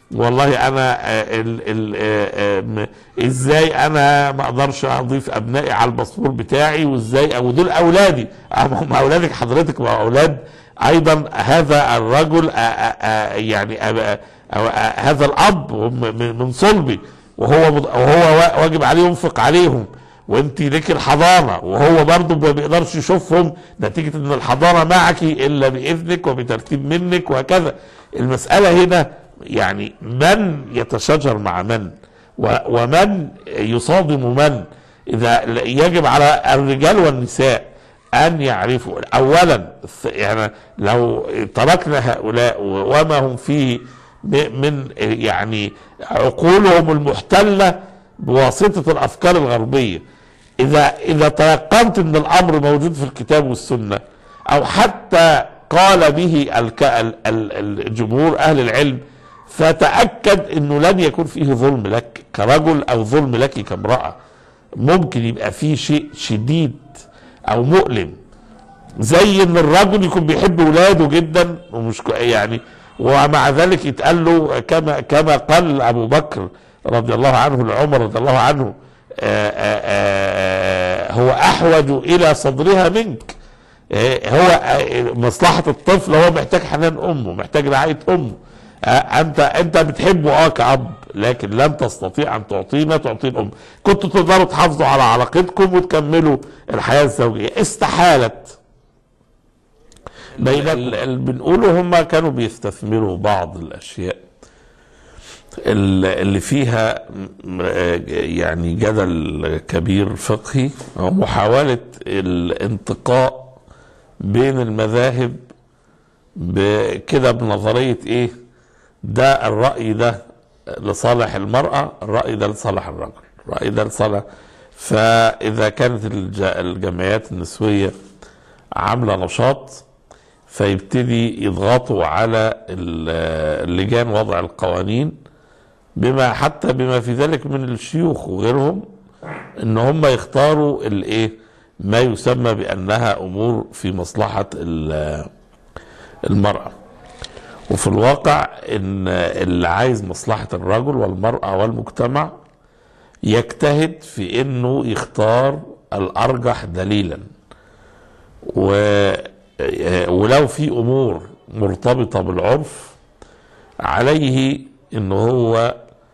والله انا آه، ال ال آه، آه، م- ازاي انا ما اقدرش اضيف ابنائي على الباسبور بتاعي وازاي او دول اولادي آه، ما هم اولادك حضرتك ما هو اولاد ايضا هذا الرجل آه، آه، آه، يعني آه، آه، آه، هذا الاب هم من من صلبي وهو مض- وهو وا- واجب عليه ينفق عليهم وانت ليك الحضانه وهو برضه ما بيقدرش يشوفهم نتيجه ان الحضانه معك الا باذنك وبترتيب منك وهكذا المساله هنا يعني من يتشاجر مع من و- ومن يصادم من اذا يجب على الرجال والنساء ان يعرفوا اولا يعني لو تركنا هؤلاء وما هم فيه م- من يعني عقولهم المحتله بواسطه الافكار الغربيه اذا اذا تيقنت ان الامر موجود في الكتاب والسنه او حتى قال به الك- ال- ال- الجمهور اهل العلم فتاكد انه لن يكون فيه ظلم لك كرجل او ظلم لك كامراه ممكن يبقى فيه شيء شديد او مؤلم زي ان الرجل يكون بيحب ولاده جدا ومش كو- يعني ومع ذلك يتقال له كما كما قال ابو بكر رضي الله عنه لعمر رضي الله عنه آآ آآ هو احوج الى صدرها منك آه، هو آه، مصلحه الطفل هو محتاج حنان امه محتاج رعايه امه آه، انت انت بتحبه اه كاب لكن لن تستطيع ان تعطيه ما تعطيه الام كنتوا تقدروا تحافظوا على علاقتكم وتكملوا الحياه الزوجيه استحالت بين ال- اللي بنقوله هم كانوا بيستثمروا بعض الاشياء ال- اللي فيها م- آه، يعني جدل كبير فقهي ومحاولة الانتقاء بين المذاهب بكده بنظرية ايه ده الرأي ده لصالح المرأة الرأي ده لصالح الرجل الرأي ده لصالح فإذا كانت الج- الجمعيات النسوية عاملة نشاط فيبتدي يضغطوا على ال- اللجان وضع القوانين بما حتى بما في ذلك من الشيوخ وغيرهم ان هم يختاروا الايه ما يسمى بانها امور في مصلحه ال- المراه وفي الواقع ان اللي عايز مصلحه الرجل والمراه والمجتمع يجتهد في انه يختار الارجح دليلا و ولو في امور مرتبطه بالعرف عليه ان هو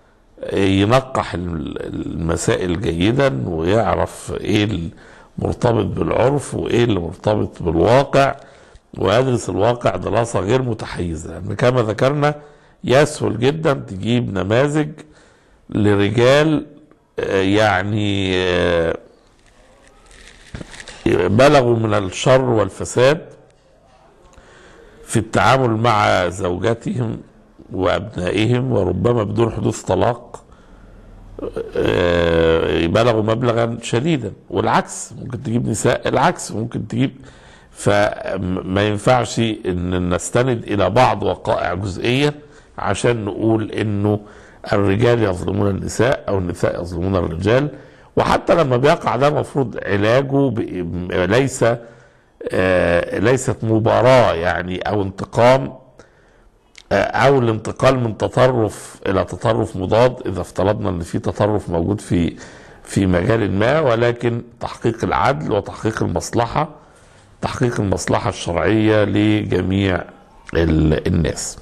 ينقح المسائل جيدا ويعرف ايه المرتبط بالعرف وايه اللي مرتبط بالواقع ويدرس الواقع دراسه غير متحيزه لان كما ذكرنا يسهل جدا تجيب نماذج لرجال آه، يعني آه، بلغوا من الشر والفساد في التعامل مع زوجاتهم وابنائهم وربما بدون حدوث طلاق آه، بلغوا مبلغا شديدا والعكس ممكن تجيب نساء العكس ممكن تجيب فما ينفعش ان نستند الى بعض وقائع جزئيه عشان نقول انه الرجال يظلمون النساء او النساء يظلمون الرجال وحتى لما بيقع ده المفروض علاجه ب- ليس آه، ليست مباراه يعني او انتقام او الانتقال من تطرف الى تطرف مضاد اذا افترضنا ان في تطرف موجود في في مجال ما ولكن تحقيق العدل وتحقيق المصلحه تحقيق المصلحه الشرعيه لجميع ال- الناس.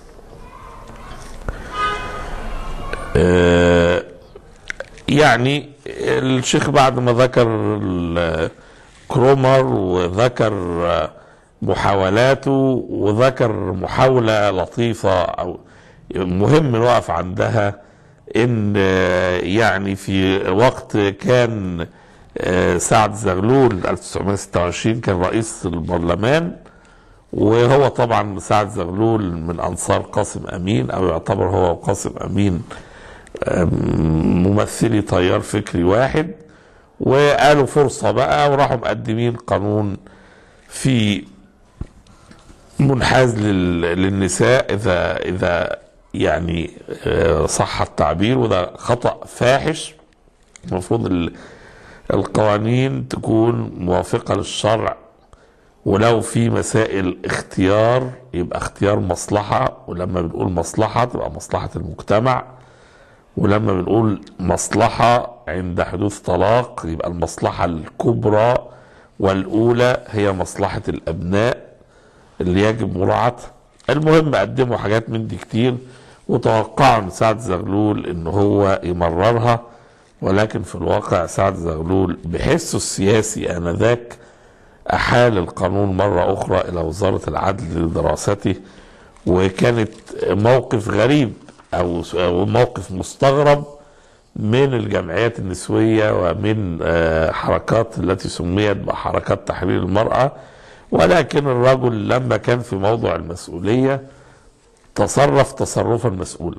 آه، يعني الشيخ بعد ما ذكر ال- كرومر وذكر آه، محاولاته وذكر محاولة لطيفة أو مهم نقف عندها إن آه، يعني في وقت كان آه، سعد زغلول 1926 كان رئيس البرلمان وهو طبعا سعد زغلول من أنصار قاسم أمين أو يعتبر هو وقاسم أمين آم، ممثلي تيار فكري واحد وقالوا فرصة بقى وراحوا مقدمين قانون في منحاز لل- للنساء اذا اذا يعني آه، صح التعبير وده خطا فاحش المفروض ال- القوانين تكون موافقه للشرع ولو في مسائل اختيار يبقى اختيار مصلحة ولما بنقول مصلحة تبقى مصلحة المجتمع ولما بنقول مصلحة عند حدوث طلاق يبقى المصلحة الكبرى والأولى هي مصلحة الأبناء اللي يجب مراعاتها المهم قدموا حاجات من دي كتير وتوقعوا من سعد زغلول ان هو يمررها ولكن في الواقع سعد زغلول بحسه السياسي آنذاك أحال القانون مرة أخرى إلى وزارة العدل لدراسته وكانت موقف غريب أو أو موقف مستغرب من الجمعيات النسوية ومن آه، حركات التي سميت بحركات تحرير المرأة ولكن الرجل لما كان في موضع المسؤولية تصرف تصرفا مسؤولا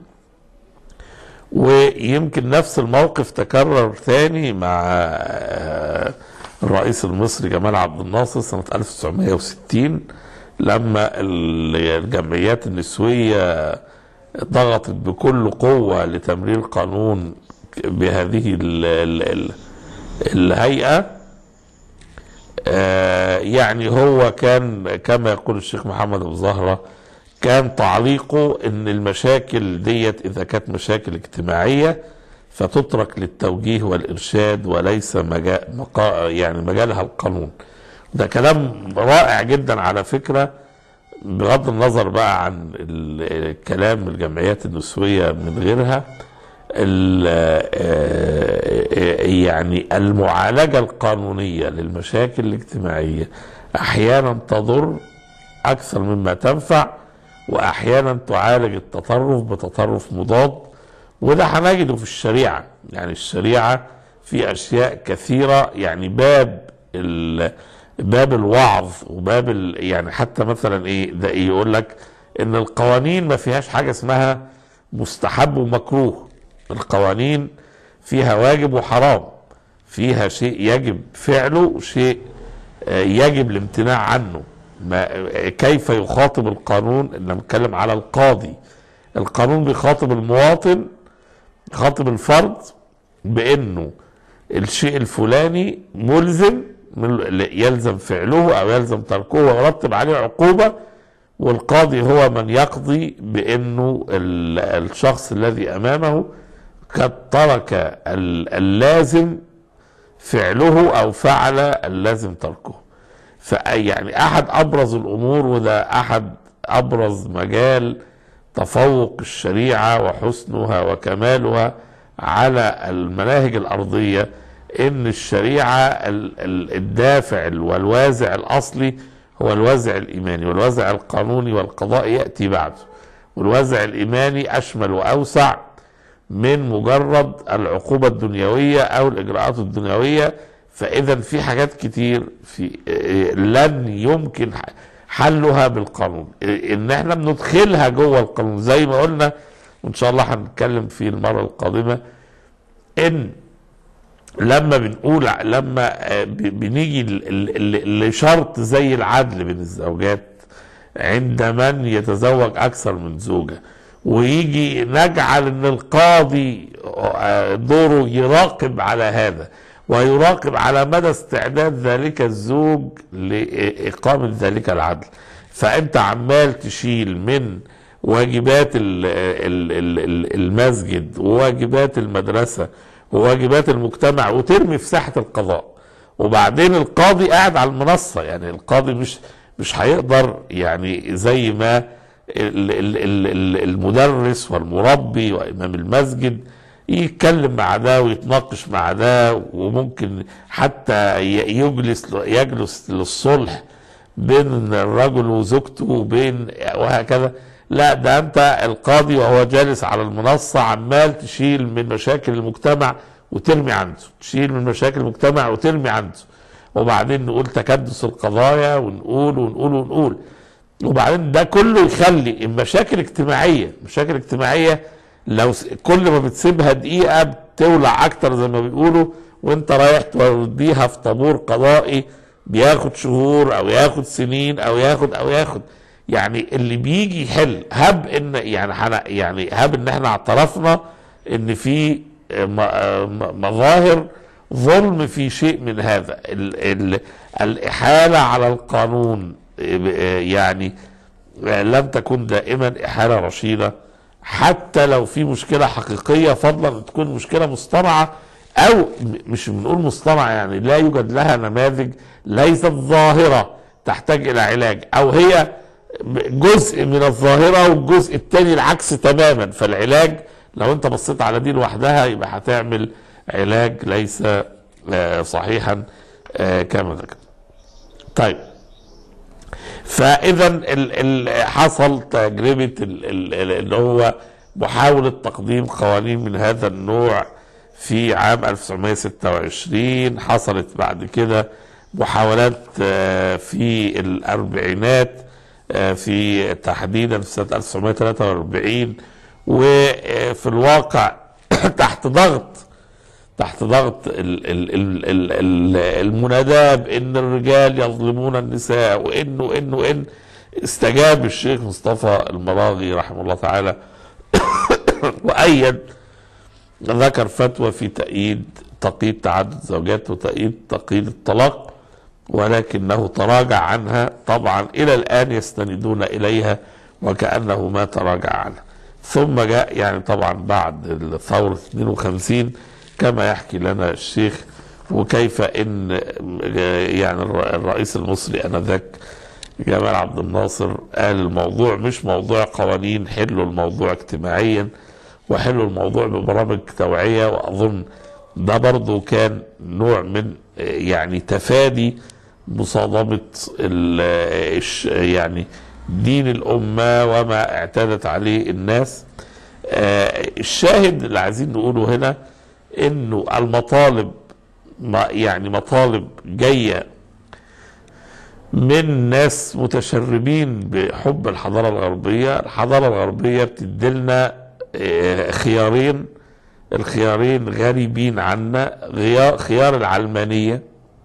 ويمكن نفس الموقف تكرر ثاني مع آه، الرئيس المصري جمال عبد الناصر سنة 1960 لما الجمعيات النسوية ضغطت بكل قوة لتمرير قانون بهذه ال ال ال الهيئة آه، يعني هو كان كما يقول الشيخ محمد ابو زهره كان تعليقه ان المشاكل ديت اذا كانت مشاكل اجتماعيه فتترك للتوجيه والارشاد وليس مجال مقا يعني مجالها القانون ده كلام رائع جدا على فكره بغض النظر بقى عن ال- الكلام الجمعيات النسويه من غيرها ال- آه، يعني المعالجه القانونيه للمشاكل الاجتماعيه احيانا تضر اكثر مما تنفع واحيانا تعالج التطرف بتطرف مضاد وده هنجده في الشريعه يعني الشريعه في اشياء كثيره يعني باب ال باب الوعظ وباب ال يعني حتى مثلا ايه ده إيه يقول لك ان القوانين ما فيهاش حاجه اسمها مستحب ومكروه القوانين فيها واجب وحرام فيها شيء يجب فعله وشيء آه، يجب الامتناع عنه ما كيف يخاطب القانون ان نتكلم على القاضي القانون بيخاطب المواطن يخاطب الفرد بانه الشيء الفلاني ملزم من يلزم فعله او يلزم تركه ويرتب عليه عقوبه والقاضي هو من يقضي بانه ال- الشخص الذي امامه قد ترك ال- اللازم فعله او فعل اللازم تركه فيعني احد ابرز الامور وده احد ابرز مجال تفوق الشريعه وحسنها وكمالها على المناهج الارضيه ان الشريعه ال- ال- الدافع والوازع الاصلي هو الوازع الايماني والوازع القانوني والقضاء ياتي بعده والوازع الايماني اشمل واوسع من مجرد العقوبة الدنيوية أو الإجراءات الدنيوية فإذا في حاجات كتير في إيه، لن يمكن ح- حلها بالقانون إيه، إن إحنا بندخلها جوه القانون زي ما قلنا وإن شاء الله هنتكلم في المرة القادمة إن لما بنقول لما آه، ب- بنيجي ل- ل- ل- لشرط زي العدل بين الزوجات عند من يتزوج اكثر من زوجه ويجي نجعل ان القاضي آه، دوره يراقب على هذا ويراقب على مدى استعداد ذلك الزوج لاقامه ذلك العدل فانت عمال تشيل من واجبات ال- ال- ال- ال- المسجد وواجبات المدرسه وواجبات المجتمع وترمي في ساحه القضاء وبعدين القاضي قاعد على المنصه يعني القاضي مش مش هيقدر يعني زي ما ال- ال- ال- ال- المدرس والمربي وامام المسجد يتكلم مع ده ويتناقش مع ده وممكن حتى ي- يجلس يجلس للصلح بين الرجل وزوجته وبين وهكذا لا ده انت القاضي وهو جالس على المنصه عمال تشيل من مشاكل المجتمع وترمي عنده تشيل من مشاكل المجتمع وترمي عنده وبعدين نقول تكدس القضايا ونقول ونقول ونقول وبعدين ده كله يخلي المشاكل اجتماعيه مشاكل اجتماعيه لو س- كل ما بتسيبها دقيقه بتولع اكتر زي ما بيقولوا وانت رايح توديها في طابور قضائي بياخد شهور او ياخد سنين او ياخد او ياخد يعني اللي بيجي يحل هب ان يعني حنا- يعني هب ان احنا اعترفنا ان في م- م- مظاهر ظلم في شيء من هذا ال ال الإحالة على القانون آه، يعني آه، لم تكن دائما إحالة رشيدة حتى لو في مشكلة حقيقية فضلا أن تكون مشكلة مصطنعة أو م- مش بنقول مصطنعة يعني لا يوجد لها نماذج ليست ظاهرة تحتاج إلى علاج أو هي جزء من الظاهرة والجزء الثاني العكس تماما فالعلاج لو أنت بصيت على دي لوحدها يبقى هتعمل علاج ليس آه، صحيحا آه، كما ذكر طيب فاذا ال- ال- حصل تجربه ال- ال- ال- اللي هو محاوله تقديم قوانين من هذا النوع في عام 1926 حصلت بعد كده محاولات آه، في الاربعينات آه، في تحديدا في سنه 1943 وفي الواقع تحت ضغط تحت ضغط ال ال ال ال ال المناداة بأن الرجال يظلمون النساء وإنه إنه إن استجاب الشيخ مصطفى المراغي رحمه الله تعالى وأيد ذكر فتوى في تأييد تقييد تعدد الزوجات وتأييد تقييد الطلاق ولكنه تراجع عنها طبعا إلى الآن يستندون إليها وكأنه ما تراجع عنها ثم جاء يعني طبعا بعد ثورة 52 كما يحكي لنا الشيخ وكيف ان يعني الرئيس المصري انذاك جمال عبد الناصر قال الموضوع مش موضوع قوانين حلوا الموضوع اجتماعيا وحلوا الموضوع ببرامج توعية وأظن ده برضو كان نوع من يعني تفادي مصادمة ال- الش- يعني دين الأمة وما اعتادت عليه الناس آه، الشاهد اللي عايزين نقوله هنا انه المطالب ما- يعني مطالب جايه من ناس متشربين بحب الحضاره الغربيه، الحضاره الغربيه بتديلنا آه، خيارين الخيارين غريبين عنا غيا- خيار العلمانيه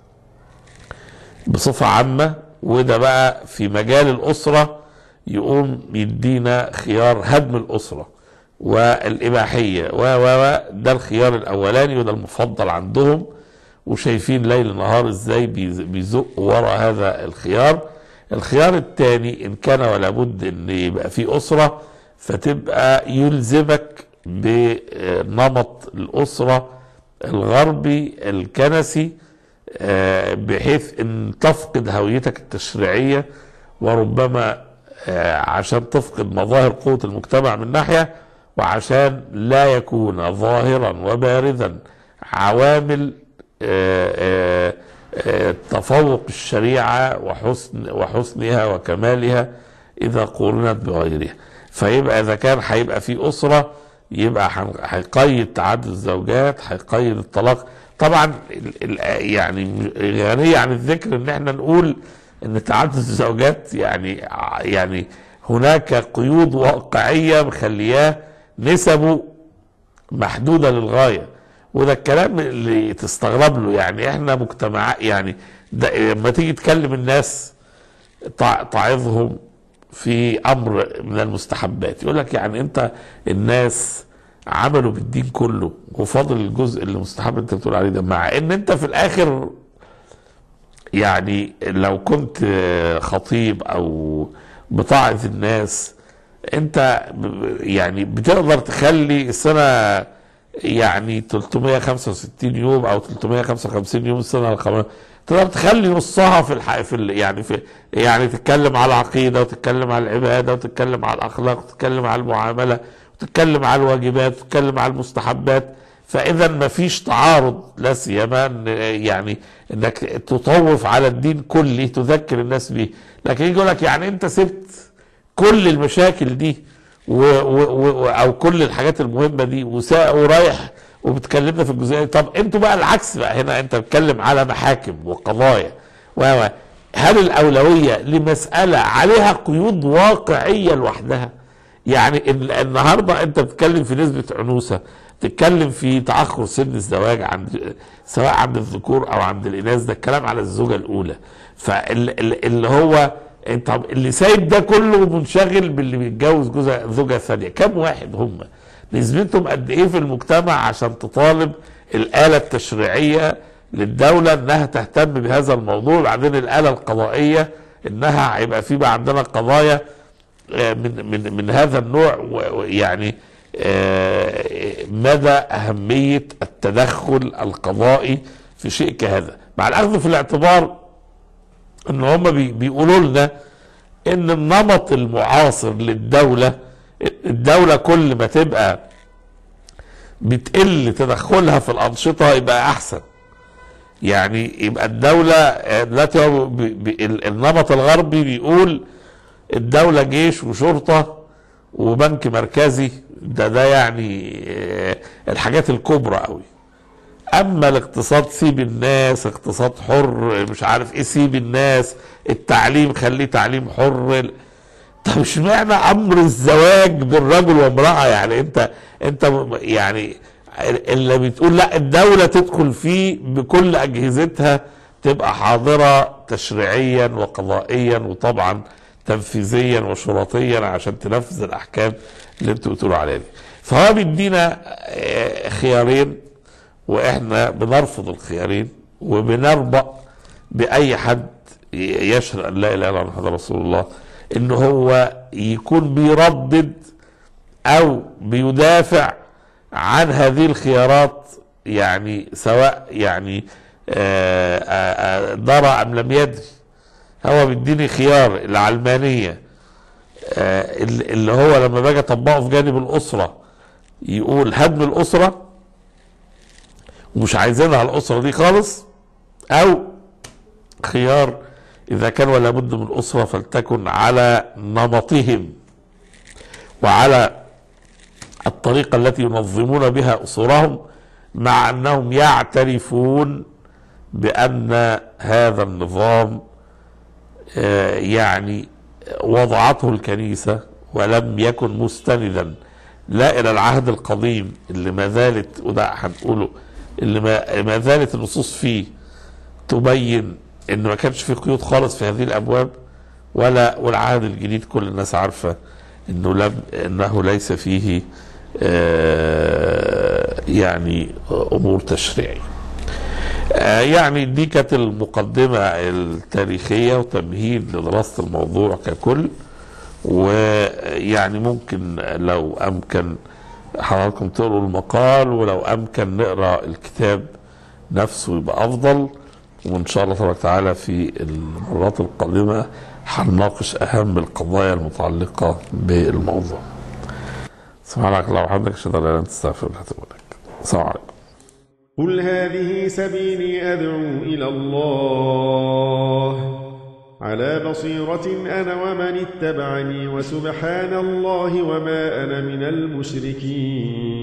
بصفه عامه وده بقى في مجال الاسره يقوم يدينا خيار هدم الاسره والاباحيه و و و ده الخيار الاولاني وده المفضل عندهم وشايفين ليل نهار ازاي بيز- بيزقوا ورا هذا الخيار الخيار الثاني ان كان ولا بد ان يبقى في اسره فتبقى يلزمك بنمط الاسره الغربي الكنسي آه، بحيث ان تفقد هويتك التشريعيه وربما آه، عشان تفقد مظاهر قوه المجتمع من ناحيه وعشان لا يكون ظاهرا وبارزا عوامل آه، آه، آه، تفوق الشريعه وحسن وحسنها وكمالها اذا قورنت بغيرها فيبقى اذا كان هيبقى في اسره يبقى هن- هيقيد تعدد الزوجات هيقيد الطلاق طبعا ال- ال- يعني غنية عن الذكر ان احنا نقول ان تعدد الزوجات يعني يعني هناك قيود واقعيه مخلياه نسبه محدوده للغايه وده الكلام اللي تستغرب له يعني احنا مجتمع يعني ده لما تيجي تكلم الناس تع- تعظهم في امر من المستحبات يقول لك يعني انت الناس عملوا بالدين كله وفاضل الجزء اللي مستحب انت بتقول عليه ده مع ان انت في الاخر يعني لو كنت خطيب او بتعظ الناس انت ب- يعني بتقدر تخلي السنه يعني 365 يوم او 355 يوم السنه القمريه تقدر تخلي نصها في الح... في ال... يعني في يعني تتكلم على العقيده وتتكلم على العباده وتتكلم على الاخلاق وتتكلم على المعامله وتتكلم على الواجبات وتتكلم على المستحبات فاذا ما فيش تعارض لا سيما إن- يعني انك تطوف على الدين كله تذكر الناس به لكن يجي يقول لك يعني انت سبت كل المشاكل دي و و و او كل الحاجات المهمه دي وسا- ورايح وبتكلمنا في الجزئيه دي. طب انتوا بقى العكس بقى هنا انت بتتكلم على محاكم وقضايا و و- هل الاولويه لمساله عليها قيود واقعيه لوحدها يعني ال- النهارده انت بتتكلم في نسبه عنوسه تتكلم في تاخر سن الزواج عند سواء عند الذكور او عند الاناث ده الكلام على الزوجه الاولى فاللي هو انت اللي سايب ده كله منشغل باللي بيتجوز جوزها زوجه ثانيه كم واحد هم نسبتهم قد ايه في المجتمع عشان تطالب الآلة التشريعية للدولة انها تهتم بهذا الموضوع بعدين الآلة القضائية انها هيبقى في بقى عندنا قضايا آه، من من من هذا النوع و- و- يعني آه، مدى أهمية التدخل القضائي في شيء كهذا مع الأخذ في الاعتبار ان هم بي- بيقولوا لنا ان النمط المعاصر للدولة الدولة كل ما تبقى بتقل تدخلها في الأنشطة يبقى أحسن يعني يبقى الدولة آه، دلوقتي هو بي- بي- ال- النمط الغربي بيقول الدولة جيش وشرطة وبنك مركزي ده ده يعني آه، الحاجات الكبرى قوي اما الاقتصاد سيب الناس اقتصاد حر مش عارف ايه سيب الناس التعليم خليه تعليم حر طب اشمعنى امر الزواج بين رجل وامراه يعني انت انت م- يعني اللي بتقول لا الدوله تدخل فيه بكل اجهزتها تبقى حاضره تشريعيا وقضائيا وطبعا تنفيذيا وشرطيا عشان تنفذ الاحكام اللي انتوا بتقولوا عليها دي فهو بيدينا آه، خيارين واحنا بنرفض الخيارين وبنربأ باي حد يشهد ان لا اله الا الله محمد رسول الله ان هو يكون بيردد او بيدافع عن هذه الخيارات يعني سواء يعني آه، آه، آه، درى ام لم يدري هو بيديني خيار العلمانيه آه، اللي اللي هو لما باجي اطبقه في جانب الاسره يقول هدم الاسره ومش عايزينها الاسره دي خالص او خيار اذا كان ولا بد من اسره فلتكن على نمطهم وعلى الطريقه التي ينظمون بها اسرهم مع انهم يعترفون بان هذا النظام آه، يعني وضعته الكنيسه ولم يكن مستندا لا الى العهد القديم اللي ما زالت وده هنقوله اللي ما, ما زالت النصوص فيه تبين ان ما كانش في قيود خالص في هذه الابواب ولا والعهد الجديد كل الناس عارفه انه لم انه ليس فيه آه، يعني امور تشريعيه. آه، يعني دي كانت المقدمه التاريخيه وتمهيد لدراسه الموضوع ككل ويعني ممكن لو امكن حضراتكم تقروا المقال ولو امكن نقرا الكتاب نفسه يبقى افضل وان شاء الله تبارك وتعالى في المرات القادمه هنناقش اهم القضايا المتعلقه بالموضوع. سبحانك اللهم وبحمدك اشهد ان لا اله الا انت استغفرك واتوب اليك. السلام عليكم. قل هذه سبيلي أدعو إلى الله على بصيرة أنا ومن اتبعني وسبحان الله وما أنا من المشركين